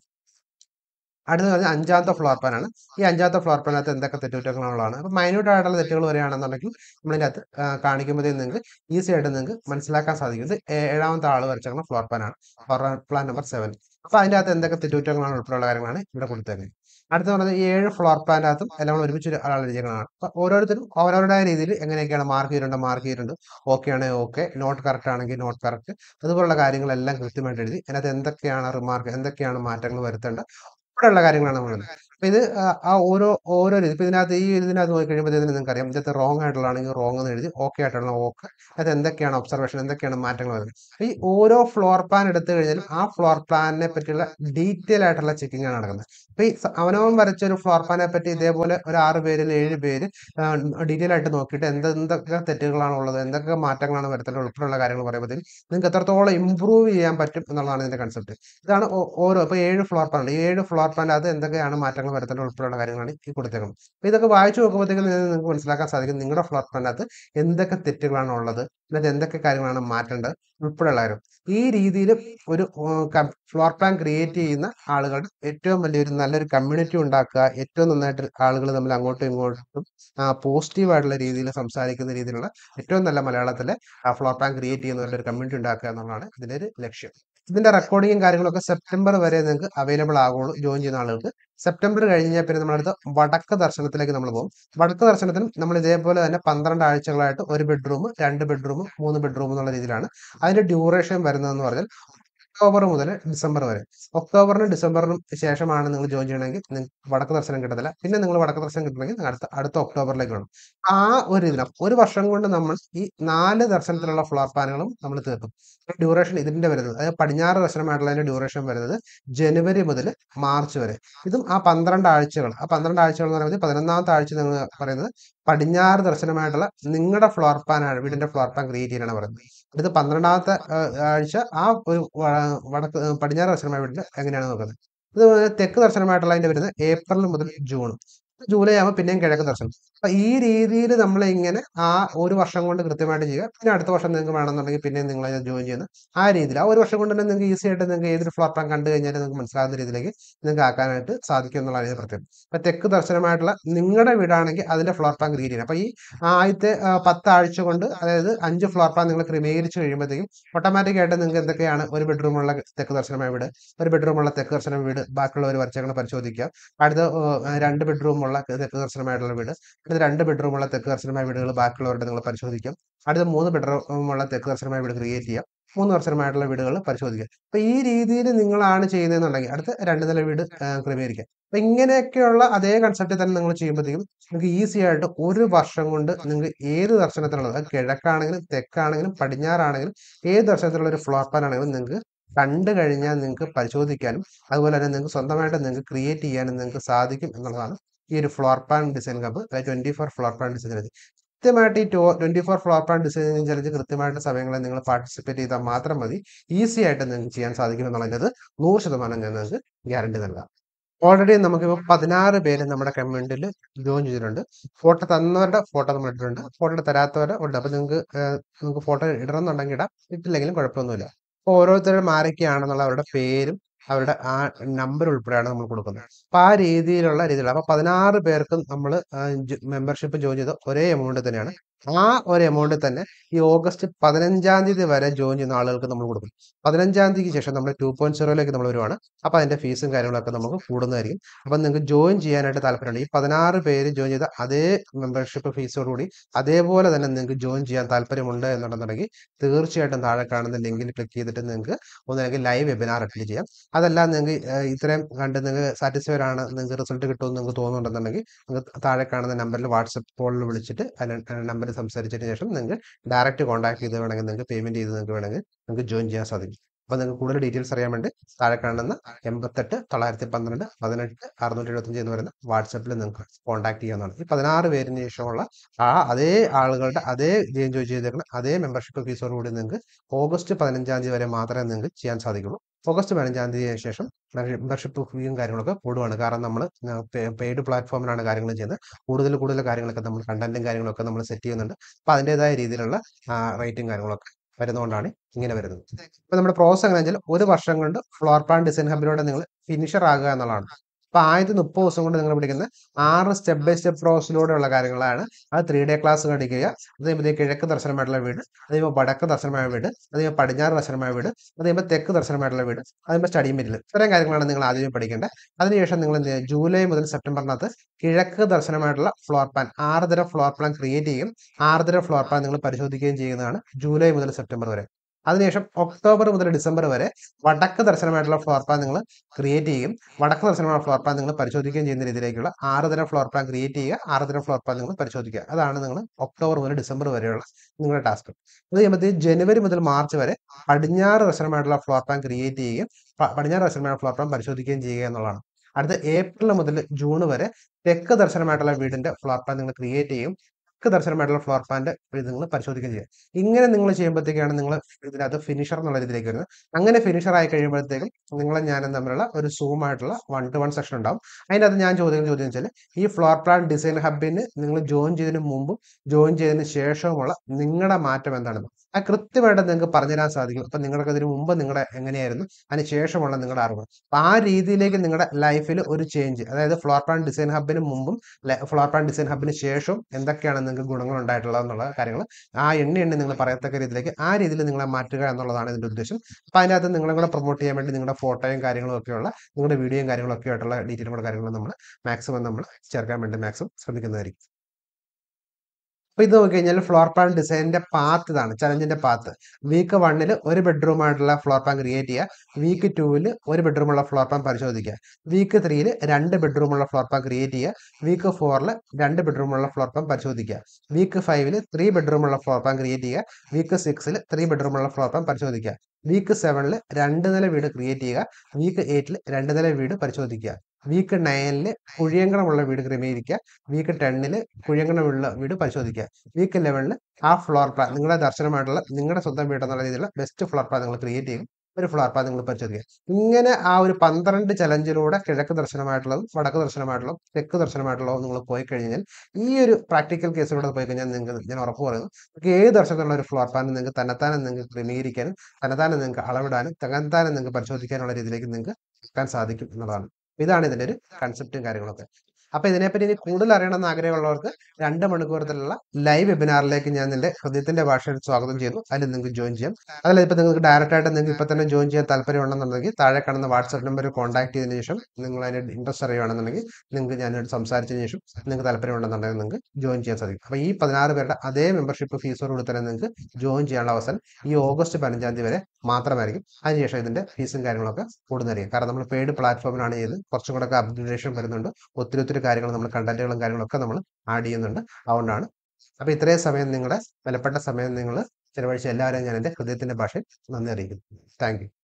അടുത്ത പറഞ്ഞാൽ അഞ്ചാമത്തെ ഫ്ലോർ പ്ലാനാണ് ഈ അഞ്ചാമത്തെ ഫ്ലോർ പ്ലാനകത്ത് എന്തൊക്കെ തെറ്റുകുറ്റങ്ങളുള്ളതാണ് അപ്പോൾ മൈന്യൂട്ട് ആയിട്ടുള്ള തെറ്റുകൾ വരികയാണെന്നുണ്ടെങ്കിൽ നമ്മളിതിൻ്റെ അകത്ത് കാണിക്കുമ്പോഴത്തേക്കും നിങ്ങൾക്ക് ഈസി ആയിട്ട് നിങ്ങൾക്ക് മനസ്സിലാക്കാൻ സാധിക്കും ഇത് ഏഴാമത്തെ ആൾ വരച്ചേക്കുന്ന ഫ്ലോർ പ്ലാനാണ് ഫ്ലോർ പ്ലാൻ നമ്പർ സെവൻ അപ്പോൾ അതിൻ്റെ അകത്ത് എന്തൊക്കെ തെറ്റുകുറ്റങ്ങളാണ് ഉൾപ്പെടെയുള്ള കാര്യങ്ങളാണ് ഇവിടെ കൊടുത്തേക്കുന്നത് അടുത്ത പറഞ്ഞത് ഈ ഏഴ് ഫ്ലോർ പ്ലാനകത്തും എല്ലാം കൂടെ ഒരുമിച്ച് ആൾ എഴുതിയേക്കുന്നതാണ് അപ്പോൾ ഓരോരുത്തരും അവരവരുടേതായ രീതിയിൽ എങ്ങനെയൊക്കെയാണ് മാർക്ക് ചെയ്തിട്ടുണ്ട് മാർക്ക് ചെയ്തിട്ടുണ്ട് ഓക്കെ ആണെങ്കിൽ ഓക്കെ നോട്ട് കറക്റ്റ് ആണെങ്കിൽ നോട്ട് കറക്റ്റ് അതുപോലുള്ള കാര്യങ്ങളെല്ലാം കൃത്യമായിട്ട് എഴുതി അതിനകത്ത് എന്തൊക്കെയാണ് റിമാർക്ക് എന്തൊക്കെയാണ് മാറ്റങ്ങൾ വരുത്തേണ്ടത് ഉൾപ്പെടെയുള്ള കാര്യങ്ങളാണ് നമ്മൾ എഴുതുന്നത് അപ്പൊ ഇത് ആ, ആ ഓരോ ഓരോ രീതി ഇപ്പൊ ഇതിനകത്ത് ഈ ഇതിനകത്ത് നോക്കി കഴിയുമ്പോഴത്തേക്കും നിങ്ങൾക്ക് അറിയാം ഇതിനകത്ത് റോങ് ആയിട്ടുള്ളതാണെങ്കിൽ റോങ് എന്ന് എഴുതി ഓക്കെ ആയിട്ടുള്ള ഓക്കെ അത് എന്തൊക്കെയാണ് ഒബ്സർവേഷൻ എന്തൊക്കെയാണ് മാറ്റങ്ങൾ വരുന്നത് അപ്പൊ ഈ ഓരോ ഫ്ലോർ പ്ലാൻ എടുത്തു കഴിഞ്ഞാലും ആ ഫ്ലോർ പ്ലാനിനെ പറ്റിയുള്ള ഡീറ്റെയിൽ ആയിട്ടുള്ള ചെക്കിംഗ് ആണ് നടക്കുന്നത് അപ്പൊ ഈ സ- അവനവൻ വരച്ച ഒരു ഫ്ലോർ പ്ലാനെ പറ്റി ഇതേപോലെ ഒരു ആറ് പേരിൽ ഏഴ് പേര് ഡീറ്റെയിൽ ആയിട്ട് നോക്കിയിട്ട് എന്ത് എന്തൊക്കെ തെറ്റുകളാണ് ഉള്ളത് എന്തൊക്കെ മാറ്റങ്ങളാണ് വരുത്തേണ്ടത് ഉൾപ്പെടെയുള്ള കാര്യങ്ങൾ പറയുമ്പോഴത്തേക്കും നിങ്ങൾക്ക് എത്രത്തോളം ഇമ്പ്രൂവ് ചെയ്യാൻ പറ്റും എന്നുള്ളതാണ് ഇതിന്റെ കൺസെപ്റ്റ് ഇതാണ് ഓ- ഓരോ ഇപ്പൊ ഏഴ് ഫ്ലോർ പ്ലാൻ ഉണ്ട് ഈ ഏഴ് ഫ്ലോർ പ്ലാൻ അത് എന്തൊക്കെയാണ് മാറ്റങ്ങൾ വരുത്തേണ്ടത് ഉൾപ്പെടെയുള്ള കാര്യങ്ങളാണ് ഈ കൊടുത്തേക്കുന്നത് അപ്പൊ ഇതൊക്കെ വായിച്ചു നോക്കുമ്പോഴത്തേക്കും നിങ്ങൾക്ക് മനസ്സിലാക്കാൻ സാധിക്കും നിങ്ങളുടെ ഫ്ലോർ പ്ലാനകത്ത് എന്തൊക്കെ തെറ്റുകളാണ് ഉള്ളത് എന്നിട്ട് എന്തൊക്കെ കാര്യങ്ങളാണ് മാറ്റേണ്ടത് ഉൾപ്പെടെയുള്ള കാര്യം ഈ രീതിയിൽ ഒരു ഫ്ലോർ പ്ലാൻ ക്രിയേറ്റ് ചെയ്യുന്ന ആളുകളുടെ ഏറ്റവും വലിയൊരു നല്ലൊരു കമ്മ്യൂണിറ്റി ഉണ്ടാക്കുക ഏറ്റവും നന്നായിട്ട് ആളുകൾ തമ്മിൽ അങ്ങോട്ടും ഇങ്ങോട്ടും പോസിറ്റീവ് ആയിട്ടുള്ള രീതിയിൽ സംസാരിക്കുന്ന രീതിയിലുള്ള ഏറ്റവും നല്ല മലയാളത്തിലെ ഫ്ലോർ പ്ലാൻ ക്രിയേറ്റ് ചെയ്യുന്നവരുടെ ഒരു കമ്മ്യൂണിറ്റി ഉണ്ടാക്കുക എന്നുള്ളതാണ് ഇതിന്റെ ഒരു ലക്ഷ്യം ഇതിന്റെ റെക്കോർഡിങ്ങും കാര്യങ്ങളൊക്കെ സെപ്റ്റംബർ വരെ നിങ്ങൾക്ക് അവൈലബിൾ ആകുള്ളൂ ജോയിൻ ചെയ്യുന്ന ആളുകൾക്ക് സെപ്റ്റംബർ കഴിഞ്ഞാൽ പിന്നെ നമ്മളടുത്ത് വടക്ക് ദർശനത്തിലേക്ക് നമ്മൾ പോകും വടക്ക് ദർശനത്തിനും നമ്മൾ ഇതേപോലെ തന്നെ പന്ത്രണ്ട് ആഴ്ചകളായിട്ട് ഒരു ബെഡ്റൂം രണ്ട് ബെഡ്റൂം മൂന്ന് ബെഡ്റൂം എന്നുള്ള രീതിയിലാണ് അതിന്റെ ഡ്യൂറേഷൻ വരുന്നതെന്ന് പറഞ്ഞാൽ ഒക്ടോബർ മുതൽ ഡിസംബർ വരെ ഒക്ടോബറിനും ഡിസംബറിനും ശേഷമാണ് നിങ്ങൾ ജോയിൻ ചെയ്യണമെങ്കിൽ നിങ്ങൾക്ക് വടക്ക് ദർശനം കിട്ടത്തില്ല പിന്നെ നിങ്ങൾ വടക്ക് ദർശനം കിട്ടണമെങ്കിൽ നിങ്ങൾ അടുത്ത അടുത്ത ഒക്ടോബറിലേക്ക് വേണം ആ ഒരു ഇതിലാണ് ഒരു വർഷം കൊണ്ട് നമ്മൾ ഈ നാല് ദർശനത്തിലുള്ള ഫ്ലോർ പ്ലാനുകളും നമ്മൾ തീർക്കും ഡ്യൂറേഷൻ ഇതിന്റെ വരുന്നത് അതായത് പടിഞ്ഞാറ് ദർശനമായിട്ടുള്ളതിന്റെ ഡ്യൂറേഷൻ വരുന്നത് ജനുവരി മുതൽ മാർച്ച് വരെ ഇതും ആ പന്ത്രണ്ട് ആഴ്ചകൾ ആ പന്ത്രണ്ട് ആഴ്ചകൾ എന്ന് പറയുന്നത് പതിനൊന്നാമത്തെ ആഴ്ച നിങ്ങൾ പറയുന്നത് പടിഞ്ഞാറ് ദർശനമായിട്ടുള്ള നിങ്ങളുടെ ഫ്ലോർ പ്ലാൻ ആണ് വീടിന്റെ ഫ്ലോർ പ്ലാൻ ക്രിയേറ്റ് ചെയ്യാനാണ് പറയുന്നത് അടുത്ത പന്ത്രണ്ടാമത്തെ ആ, ആഴ്ച ആ ഒരു വ- വടക്ക് പടിഞ്ഞാറ് ദർശനമായ വീട്ടിൽ എങ്ങനെയാണ് നോക്കുന്നത് ഇത് തെക്ക് ദർശനമായിട്ടുള്ള അതിന്റെ വരുന്നത് ഏപ്രിൽ മുതൽ ജൂൺ ജൂലൈ ആകുമ്പോൾ പിന്നെയും കിഴക്ക് ദർശനം അപ്പൊ ഈ രീതിയിൽ നമ്മൾ ഇങ്ങനെ ആ ഒരു വർഷം കൊണ്ട് കൃത്യമായിട്ട് ചെയ്യുക പിന്നെ അടുത്ത വർഷം നിങ്ങൾക്ക് വേണമെന്നുണ്ടെങ്കിൽ പിന്നെ നിങ്ങൾ അതിന് ജോയിൻ ചെയ്യുന്ന ആ രീതിയിൽ ആ ഒരു വർഷം കൊണ്ട് തന്നെ നിങ്ങൾക്ക് ഈസി ആയിട്ട് നിങ്ങൾക്ക് ഏതൊരു ഫ്ലോർ പ്ലാൻ കണ്ടു കഴിഞ്ഞാൽ നിങ്ങൾക്ക് മനസ്സിലാകുന്ന രീതിയിലേക്ക് നിങ്ങൾക്ക് ആക്കാനായിട്ട് സാധിക്കും എന്നുള്ളതാണ് ഇതിന്റെ പ്രത്യേകം അപ്പൊ തെക്ക് ദർശനമായിട്ടുള്ള നിങ്ങളുടെ വീടാണെങ്കിൽ അതിന്റെ ഫ്ലോർ പ്ലാൻ ക്രിയേറ്റ് ചെയ്യണം അപ്പൊ ഈ ആദ്യത്തെ ആ, പത്ത് ആഴ്ച കൊണ്ട് അതായത് അഞ്ച് ഫ്ലോർ പ്ലാൻ നിങ്ങൾ ക്രമീകരിച്ച് കഴിയുമ്പോഴത്തേക്കും ഓട്ടോമാറ്റിക് ആയിട്ട് നിങ്ങൾക്ക് എന്തൊക്കെയാണ് ഒരു ബെഡ്റൂം ഉള്ള തെക്ക് ദർശനമായ വീട് ഒരു ബെഡ്റൂം ഉള്ള തെക്ക് ദർശന വീട് ബാക്കിയുള്ളവർ വരച്ചങ്ങൾ പരിശോധിക്കുക അടുത്ത ആ, രണ്ട് ബെഡ്റൂം ഉള്ള തെക്ക് ദർശനമായിട്ടുള്ള വീട് അടുത്ത രണ്ട് ബെഡ്റൂം ഉള്ള തെക്ക് ദർശനമായ വീടുകൾ ബാക്കിയുള്ളവരുടെ നിങ്ങൾ പരിശോധിക്കാം അടുത്ത മൂന്ന് ബെഡ്റൂം ഉള്ള തെക്ക് ദർശനമായ വീട് ക്രിയേറ്റ് ചെയ്യാം മൂന്ന് ദർശനമായിട്ടുള്ള വീടുകൾ പരിശോധിക്കുക അപ്പൊ ഈ രീതിയിൽ നിങ്ങളാണ് ചെയ്യുന്നതെന്നുണ്ടെങ്കിൽ അടുത്ത രണ്ട് നില വീട് ആ, ക്രമീകരിക്കുക അപ്പൊ ഇങ്ങനെയൊക്കെയുള്ള അതേ കൺസെപ്റ്റ് തന്നെ നിങ്ങൾ ചെയ്യുമ്പോഴത്തേക്കും നിങ്ങൾക്ക് ഈസി ആയിട്ട് ഒരു വർഷം കൊണ്ട് നിങ്ങൾക്ക് ഏത് ദർശനത്തിലുള്ളത് അത് കിഴക്കാണെങ്കിലും തെക്കാണെങ്കിലും പടിഞ്ഞാറാണെങ്കിലും ഏത് ദർശനത്തിലുള്ള ഒരു ഫ്ലോർ പ്ലാൻ ആണെങ്കിലും നിങ്ങൾക്ക് കണ്ടു കഴിഞ്ഞാൽ നിങ്ങൾക്ക് പരിശോധിക്കാനും അതുപോലെ തന്നെ നിങ്ങൾക്ക് സ്വന്തമായിട്ട് നിങ്ങൾക്ക് ക്രിയേറ്റ് ചെയ്യാനും നിങ്ങൾക്ക് സാധിക്കും എന്നുള്ളതാണ് ഈ ഒരു ഫ്ലോർ പ്ലാൻ ഡിസൈൻ കപ്പ് അതായത് twenty four floor plan design challenge കൃത്യമായിട്ട് ഈ twenty four floor plan design challenge കൃത്യമായിട്ട് സമയങ്ങളിൽ നിങ്ങൾ പാർട്ടിസിപ്പേറ്റ് ചെയ്താൽ മാത്രം മതി ഈസി ആയിട്ട് നിങ്ങൾക്ക് ചെയ്യാൻ സാധിക്കും എന്നുള്ളത് നൂറ് ശതമാനം ഞാൻ നിങ്ങൾക്ക് ഗ്യാരണ്ടി നൽകാം ഓൾറെഡി നമുക്കിപ്പോൾ പതിനാറ് പേര് നമ്മുടെ കമ്മ്യൂണിറ്റിയിൽ ജോയിൻ ചെയ്തിട്ടുണ്ട് ഫോട്ടോ തന്നവരുടെ ഫോട്ടോ നമ്മൾ ഇട്ടിട്ടുണ്ട് ഫോട്ടോ തരാത്തവരുടെ ഉണ്ട് അപ്പൊ നിങ്ങൾക്ക് നിങ്ങൾക്ക് ഫോട്ടോ ഇടണമെന്നുണ്ടെങ്കിൽ ഇടാം ഇട്ടില്ലെങ്കിലും കുഴപ്പമൊന്നുമില്ല അപ്പോൾ ഓരോരുത്തരും ആരൊക്കെയാണെന്നുള്ള അവരുടെ പേരും അവരുടെ ആ നമ്പർ ഉൾപ്പെടെയാണ് നമ്മൾ കൊടുക്കുന്നത് അപ്പൊ ആ രീതിയിലുള്ള രീതിയിലാണ് അപ്പൊ പതിനാറ് പേർക്കും നമ്മൾ മെമ്പർഷിപ്പ് ജോയിൻ ചെയ്ത ഒരേ എമൗണ്ട് തന്നെയാണ് ആ ഒരു എമൗണ്ട് തന്നെ ഈ ഓഗസ്റ്റ് പതിനഞ്ചാം തീയതി വരെ ജോയിൻ ചെയ്യുന്ന ആളുകൾക്ക് നമ്മൾ കൊടുക്കും പതിനഞ്ചാം തീയതിക്ക് ശേഷം നമ്മൾ ടു പോയിന്റ് സീറോയിലേക്ക് നമ്മൾ വരുവാണ് അപ്പൊ അതിന്റെ ഫീസും കാര്യങ്ങളൊക്കെ നമുക്ക് കൂടുന്നതായിരിക്കും അപ്പൊ നിങ്ങൾക്ക് ജോയിൻ ചെയ്യാനായിട്ട് താല്പര്യമുണ്ട് ഈ പതിനാറ് പേര് ജോയിൻ ചെയ്ത അതേ മെമ്പർഷിപ്പ് ഫീസോടുകൂടി അതേപോലെ തന്നെ നിങ്ങൾക്ക് ജോയിൻ ചെയ്യാൻ താല്പര്യമുണ്ട് എന്നുണ്ടെന്നുണ്ടെങ്കിൽ തീർച്ചയായിട്ടും താഴെ കാണുന്ന ലിങ്കിൽ ക്ലിക്ക് ചെയ്തിട്ട് നിങ്ങൾക്ക് ഒന്നല്ലെങ്കിൽ ലൈവ് വെബിനാർ അറ്റൻഡ് ചെയ്യാം അതല്ല നിങ്ങൾക്ക് ഇത്രയും കണ്ട് നിങ്ങൾക്ക് സാറ്റിസ്ഫൈഡ് ആണ് നിങ്ങൾക്ക് റിസൾട്ട് കിട്ടുമെന്ന് നിങ്ങൾക്ക് തോന്നുന്നുണ്ടെന്നുണ്ടെങ്കിൽ നിങ്ങൾക്ക് താഴെ കാണുന്ന നമ്പറിൽ വാട്സപ്പ് കോളിൽ വിളിച്ചിട്ട് അതിൽ നമ്പറിൽ സംസാരിച്ചതിന് ശേഷം നിങ്ങൾക്ക് ഡയറക്റ്റ് കോൺടാക്ട് ചെയ്ത് വേണമെങ്കിൽ നിങ്ങൾക്ക് പേയ്മെന്റ് ചെയ്ത് നിങ്ങൾക്ക് വേണമെങ്കിൽ നിങ്ങൾക്ക് ജോയിൻ ചെയ്യാൻ സാധിക്കും അപ്പോൾ നിങ്ങൾക്ക് കൂടുതൽ ഡീറ്റെയിൽസ് അറിയാൻ വേണ്ടി താഴെ കാണുന്ന എൺപത്തെട്ട് തൊള്ളായിരത്തി പന്ത്രണ്ട് പതിനെട്ട് അറുന്നൂറ്റി എഴുപത്തഞ്ച് എന്ന് പറയുന്ന വാട്സപ്പിൽ നിങ്ങൾക്ക് കോൺടാക്ട് ചെയ്യാവുന്നതാണ് ഈ പതിനാറ് പേരിന് ശേഷമുള്ള ആ അതേ ആളുകളുടെ അതേ ജോയിൻ ചെയ്തേക്കുന്ന അതേ മെമ്പർഷിപ്പ് ഫീസോട് കൂടി നിങ്ങൾക്ക് ഓഗസ്റ്റ് പതിനഞ്ചാം തീയതി വരെ മാത്രമേ നിങ്ങൾക്ക് ചെയ്യാൻ സാധിക്കുള്ളൂ ഓഗസ്റ്റ് പതിനഞ്ചാം തീയതിക്ക് ശേഷം മെമ്പർഷിപ്പ് ഫീയും കാര്യങ്ങളൊക്കെ കൂടുകയാണ് കാരണം നമ്മൾ പെയ്ഡ് പ്ലാറ്റ്ഫോമിലാണ് കാര്യങ്ങൾ ചെയ്യുന്നത് കൂടുതൽ കൂടുതൽ കാര്യങ്ങളൊക്കെ നമ്മൾ കണ്ടന്റും കാര്യങ്ങളൊക്കെ നമ്മൾ സെറ്റ് ചെയ്യുന്നുണ്ട് അപ്പോൾ അതിൻ്റെതായ രീതിയിലുള്ള റേറ്റും കാര്യങ്ങളൊക്കെ വരുന്നതുകൊണ്ടാണ് ഇങ്ങനെ വരുന്നത് ഇപ്പോൾ നമ്മുടെ പ്രോസസ് എങ്ങനെ വെച്ചാൽ ഒരു വർഷം കൊണ്ട് ഫ്ലോർ പ്ലാൻ ഡിസൈൻ ഹബിലൂടെ നിങ്ങൾ ഫിനിഷർ ആകുക എന്നുള്ളതാണ് അപ്പോൾ ആദ്യത്തെ മുപ്പത് ദിവസം കൊണ്ട് നിങ്ങൾ പഠിക്കുന്ന ആറ് സ്റ്റെപ്പ് ബൈ സ്റ്റെപ്പ് പ്രോസസ്സിലൂടെയുള്ള കാര്യങ്ങളാണ് അത് ത്രീ ഡേ ക്ലാസ് പഠിക്കുക അത് കഴിയുമ്പോൾ കിഴക്ക് ദർശനമായിട്ടുള്ള വീട് അത് കഴിയുമ്പോൾ വടക്ക് ദർശനമായ വീട് അത് കഴിയുമ്പോൾ പടിഞ്ഞാറ് ദർശനമായ വീട് അത് കഴിയുമ്പോൾ തെക്ക് ദർശനമായിട്ടുള്ള വീട് അത് കഴിയുമ്പോൾ സ്റ്റഡി മെറ്റിൽ ഇത്രയും കാര്യങ്ങളാണ് നിങ്ങൾ ആദ്യമേ പഠിക്കേണ്ടത് അതിനുശേഷം നിങ്ങൾ എന്ത് ചെയ്യുക ജൂലൈ മുതൽ സെപ്റ്റംബറിനകത്ത് കിഴക്ക് ദർശനമായിട്ടുള്ള ഫ്ലോർ പ്ലാൻ ആറ് തരം ഫ്ലോർ പ്ലാൻ ക്രിയേറ്റ് ചെയ്യും ആറ് തരം ഫ്ലോർ പ്ലാൻ നിങ്ങൾ പരിശോധിക്കുകയും ചെയ്യുന്നതാണ് ജൂലൈ മുതൽ സെപ്റ്റംബർ വരെ അതിനുശേഷം ഒക്ടോബർ മുതൽ ഡിസംബർ വരെ വടക്ക് ദർശനമായിട്ടുള്ള ഫ്ലോർ പ്ലാൻ നിങ്ങൾ ക്രിയേറ്റ് ചെയ്യും വടക്ക് ദർശനമായ ഫ്ലോർ പ്ലാൻ നിങ്ങൾ പരിശോധിക്കുകയും ചെയ്യുന്ന രീതിയിലേക്കുള്ള ആറ് തരം ഫ്ലോർ പ്ലാൻ ക്രിയേറ്റ് ചെയ്യുക ആറ് തരം ഫ്ലോർ പ്ലാൻ നിങ്ങൾ പരിശോധിക്കുക അതാണ് നിങ്ങൾ ഒക്ടോബർ മുതൽ ഡിസംബർ വരെയുള്ള നിങ്ങളുടെ ടാസ്ക് അത് കഴിയുമ്പോൾ ജനുവരി മുതൽ മാർച്ച് വരെ പടിഞ്ഞാറ് ദർശനമായിട്ടുള്ള ഫ്ലോർ പ്ലാൻ ക്രിയേറ്റ് ചെയ്യുകയും പ- പടിഞ്ഞാറ് ദർശനമായ ഫ്ലോർ പ്ലാൻ പരിശോധിക്കുകയും ചെയ്യുക എന്നുള്ളതാണ് അടുത്ത ഏപ്രിൽ മുതൽ ജൂൺ വരെ തെക്ക് ദർശനമായിട്ടുള്ള വീടിന്റെ ഫ്ലോർ പ്ലാൻ നിങ്ങൾ ക്രിയേറ്റ് ചെയ്യും തെക്ക് ദർശനമായിട്ടുള്ള ഫ്ലോർ പ്ലാന്റെ ഇത് നിങ്ങൾ പരിശോധിക്കുകയും ചെയ്യുക ഇങ്ങനെ നിങ്ങൾ ചെയ്യുമ്പോഴത്തേക്കാണ് നിങ്ങൾ ഇതിനകത്ത് ഫിനിഷർ എന്നുള്ള രീതിയിലേക്ക് വരുന്നത് അങ്ങനെ ഫിനിഷർ ആയി കഴിയുമ്പോഴത്തേക്കും നിങ്ങളും ഞാനും തമ്മിലുള്ള ഒരു സൂം ആയിട്ടുള്ള വൺ ടു വൺ സെഷൻ ഉണ്ടാവും അതിൻ്റെ അത് ഞാൻ ചോദിക്കുന്ന ചോദ്യം വെച്ചാൽ ഈ ഫ്ലോർ പ്ലാൻ ഡിസൈൻ ഹബിന് നിങ്ങൾ ജോയിൻ ചെയ്തതിന് മുമ്പും ജോയിൻ ചെയ്തതിന് ശേഷവുമുള്ള നിങ്ങളുടെ മാറ്റം എന്താണെന്ന് ആ കൃത്യമായിട്ട് നിങ്ങൾക്ക് പറഞ്ഞുതരാൻ സാധിക്കും അപ്പം നിങ്ങൾക്ക് അതിന് മുമ്പ് നിങ്ങളുടെ എങ്ങനെയായിരുന്നു അതിന് ശേഷമുള്ള നിങ്ങളുടെ അറിവ് അപ്പം ആ രീതിയിലേക്ക് നിങ്ങളുടെ ലൈഫിൽ ഒരു ചേഞ്ച് അതായത് ഫ്ലോർ പ്ലാൻ ഡിസൈൻ ഹബിന് മുമ്പും ഫ്ലോർ പ്ലാൻ ഡിസൈൻ ഹബിന് ശേഷവും എന്തൊക്കെയാണ് നിങ്ങൾക്ക് ഗുണങ്ങൾ ഉണ്ടായിട്ടുള്ളത് എന്നുള്ള കാര്യങ്ങൾ ആ എണ്ണ എണ്ണ നിങ്ങൾ പറയത്തക്ക രീതിയിലേക്ക് ആ രീതിയിൽ നിങ്ങളെ മാറ്റുക എന്നുള്ളതാണ് ഇതിന്റെ ഉദ്ദേശം അപ്പം അതിനകത്ത് നിങ്ങളെ കൂടെ പ്രൊമോട്ട് ചെയ്യാൻ വേണ്ടി നിങ്ങളുടെ ഫോട്ടോയും കാര്യങ്ങളും ഒക്കെയുള്ള നിങ്ങളുടെ വീഡിയോയും കാര്യങ്ങളും ഒക്കെ ആയിട്ടുള്ള ഡീറ്റെയിലും കൂടെ കാര്യങ്ങൾ നമ്മൾ മാക്സിമം നമ്മൾ ചേർക്കാൻ വേണ്ടി മാക്സിമം ശ്രമിക്കുന്നതായിരിക്കും അപ്പൊ ഇത് നോക്കി കഴിഞ്ഞാൽ ഫ്ലോർ പ്ലാൻ ഡിസൈനിന്റെ പാത്ത് ഇതാണ് ചലഞ്ചിന്റെ പാത്ത് വീക്ക് വണ്ണിൽ ഒരു ബെഡ്റൂം ആയിട്ടുള്ള ഫ്ലോർ പ്ലാൻ ക്രിയേറ്റ് ചെയ്യുക വീക്ക് ടൂവിൽ ഒരു ബെഡ്റൂം ഉള്ള ഫ്ലോർ പ്ലാൻ പരിശോധിക്കുക വീക്ക് ത്രീയിൽ രണ്ട് ബെഡ്റൂം ഉള്ള ഫ്ലോർ പ്ലാൻ ക്രിയേറ്റ് ചെയ്യുക വീക്ക് ഫോറിൽ രണ്ട് ബെഡ്റൂം ഉള്ള ഫ്ലോർ പ്ലാൻ പരിശോധിക്കുക വീക്ക് ഫൈവിൽ ത്രീ ബെഡ്റൂം ഉള്ള ഫ്ലോർ പ്ലാൻ ക്രിയേറ്റ് ചെയ്യുക വീക്ക് സിക്സിൽ ത്രീ ബെഡ്റൂം ഉള്ള ഫ്ലോർ പ്ലാൻ പരിശോധിക്കുക വീക്ക് സെവനിൽ രണ്ട് നില വീട് ക്രിയേറ്റ് ചെയ്യുക വീക്ക് എയ്റ്റിൽ രണ്ട് നില വീട് പരിശോധിക്കുക വീക്ക് നയനിൽ കുഴിയങ്കണമുള്ള വീട് ക്രമീകരിക്കുക വീക്ക് ടെന്നിൽ കുഴിയങ്കണമുള്ള വീട് പരിശോധിക്കുക വീക്ക് ലെവനിൽ ആ ഫ്ലോർ പ്ലാൻ നിങ്ങളുടെ ദർശനമായിട്ടുള്ള നിങ്ങളുടെ സ്വന്തം വീട് എന്നുള്ള രീതിയിലുള്ള ബെസ്റ്റ് ഫ്ലോർ പ്ലാൻ നിങ്ങൾ ക്രിയേറ്റ് ചെയ്യും ഒരു ഫ്ലോർ പ്ലാൻ നിങ്ങൾ പരിശോധിക്കുക ഇങ്ങനെ ആ ഒരു പന്ത്രണ്ട് ചലഞ്ചിലൂടെ കിഴക്ക് ദർശനമായിട്ടുള്ളതും വടക്ക് ദർശനമായിട്ടുള്ളതും തെക്ക് ദർശനമായിട്ടുള്ളതും നിങ്ങൾ പോയി കഴിഞ്ഞാൽ ഈ ഒരു പ്രാക്ടിക്കൽ കേസിലൂടെ പോയി കഴിഞ്ഞാൽ നിങ്ങൾക്ക് ഞാൻ ഉറപ്പ് പറയുന്നു നിങ്ങൾക്ക് ഏത് ദർശനത്തിലുള്ള ഒരു ഫ്ലോർ പ്ലാൻ നിങ്ങൾക്ക് തന്നെത്താനെ നിങ്ങൾക്ക് ക്രമീകരിക്കാനും തന്നെത്താനെ നിങ്ങൾക്ക് അളവിടാനും തന്നെത്താനെ നിങ്ങൾക്ക് പരിശോധിക്കാനുള്ള രീതിയിലേക്ക് നിങ്ങൾക്ക് എത്താൻ സാധിക്കും എന്നുള്ളതാണ് ഇതാണ് ഇതിന്റെ ഒരു കൺസെപ്റ്റും കാര്യങ്ങളൊക്കെ അപ്പൊ ഇതിനെപ്പറ്റി ഇനി കൂടുതൽ അറിയണമെന്ന് ആഗ്രഹമുള്ളവർക്ക് രണ്ട് മണിക്കൂറത്തിലുള്ള ലൈവ് വെബിനാറിലേക്ക് ഞാൻ നിന്റെ ഹൃദയത്തിന്റെ ഭാഷയിൽ സ്വാഗതം ചെയ്യുന്നു അതിൽ നിങ്ങൾക്ക് ജോയിൻ ചെയ്യാം അതിൽ ഇപ്പൊ നിങ്ങൾക്ക് ഡയറക്റ്റ് ആയിട്ട് നിങ്ങൾക്ക് ഇപ്പൊ തന്നെ ജോയിൻ ചെയ്യാൻ താല്പര്യമുണ്ടെന്നുണ്ടെങ്കിൽ താഴെ കാണുന്ന വാട്സ്ആപ്പ് നമ്പറിൽ കോൺടാക്ട് ചെയ്തതിനു ശേഷം നിങ്ങൾ അതിന് ഇൻട്രസ്റ്റ് അറിയുകയാണെന്നുണ്ടെങ്കിൽ നിങ്ങൾക്ക് ഞാനോട് സംസാരിച്ചതിന് ശേഷം നിങ്ങൾക്ക് താല്പര്യമുണ്ടെന്നുണ്ടെങ്കിൽ നിങ്ങൾക്ക് ജോയിൻ ചെയ്യാൻ സാധിക്കും അപ്പൊ ഈ പതിനാറ് പേരുടെ അതേ മെമ്പർഷിപ്പ് ഫീസോടുകൂടി തന്നെ നിങ്ങൾക്ക് ജോയിൻ ചെയ്യാനുള്ള അവസരം ഈ ഓഗസ്റ്റ് പതിനഞ്ചാം തീയതി വരെ മാത്രമായിരിക്കും അതിനുശേഷം ഇതിന്റെ ഫീസും കാര്യങ്ങളൊക്കെ കൂടുന്നതായിരിക്കും കാരണം നമ്മൾ പെയ്ഡ് പ്ലാറ്റ്ഫോമിലാണ് ചെയ്ത് കുറച്ചും കൂടെ അപ്ഗ്രേഡേഷൻ വരുന്നുണ്ട് ഒത്തിരി ഒത്തിരി കാര്യങ്ങൾ നമ്മൾ കണ്ടന്റുകളും കാര്യങ്ങളൊക്കെ നമ്മൾ ആഡ് ചെയ്യുന്നുണ്ട് അതുകൊണ്ടാണ് അപ്പൊ ഇത്രയും സമയം നിങ്ങളുടെ വിലപ്പെട്ട സമയം നിങ്ങൾ ചെലവഴിച്ച എല്ലാവരെയും ഞാൻ എൻ്റെ ഹൃദയത്തിന്റെ ഭാഷയിൽ നന്ദി അറിയിക്കുന്നു താങ്ക് യു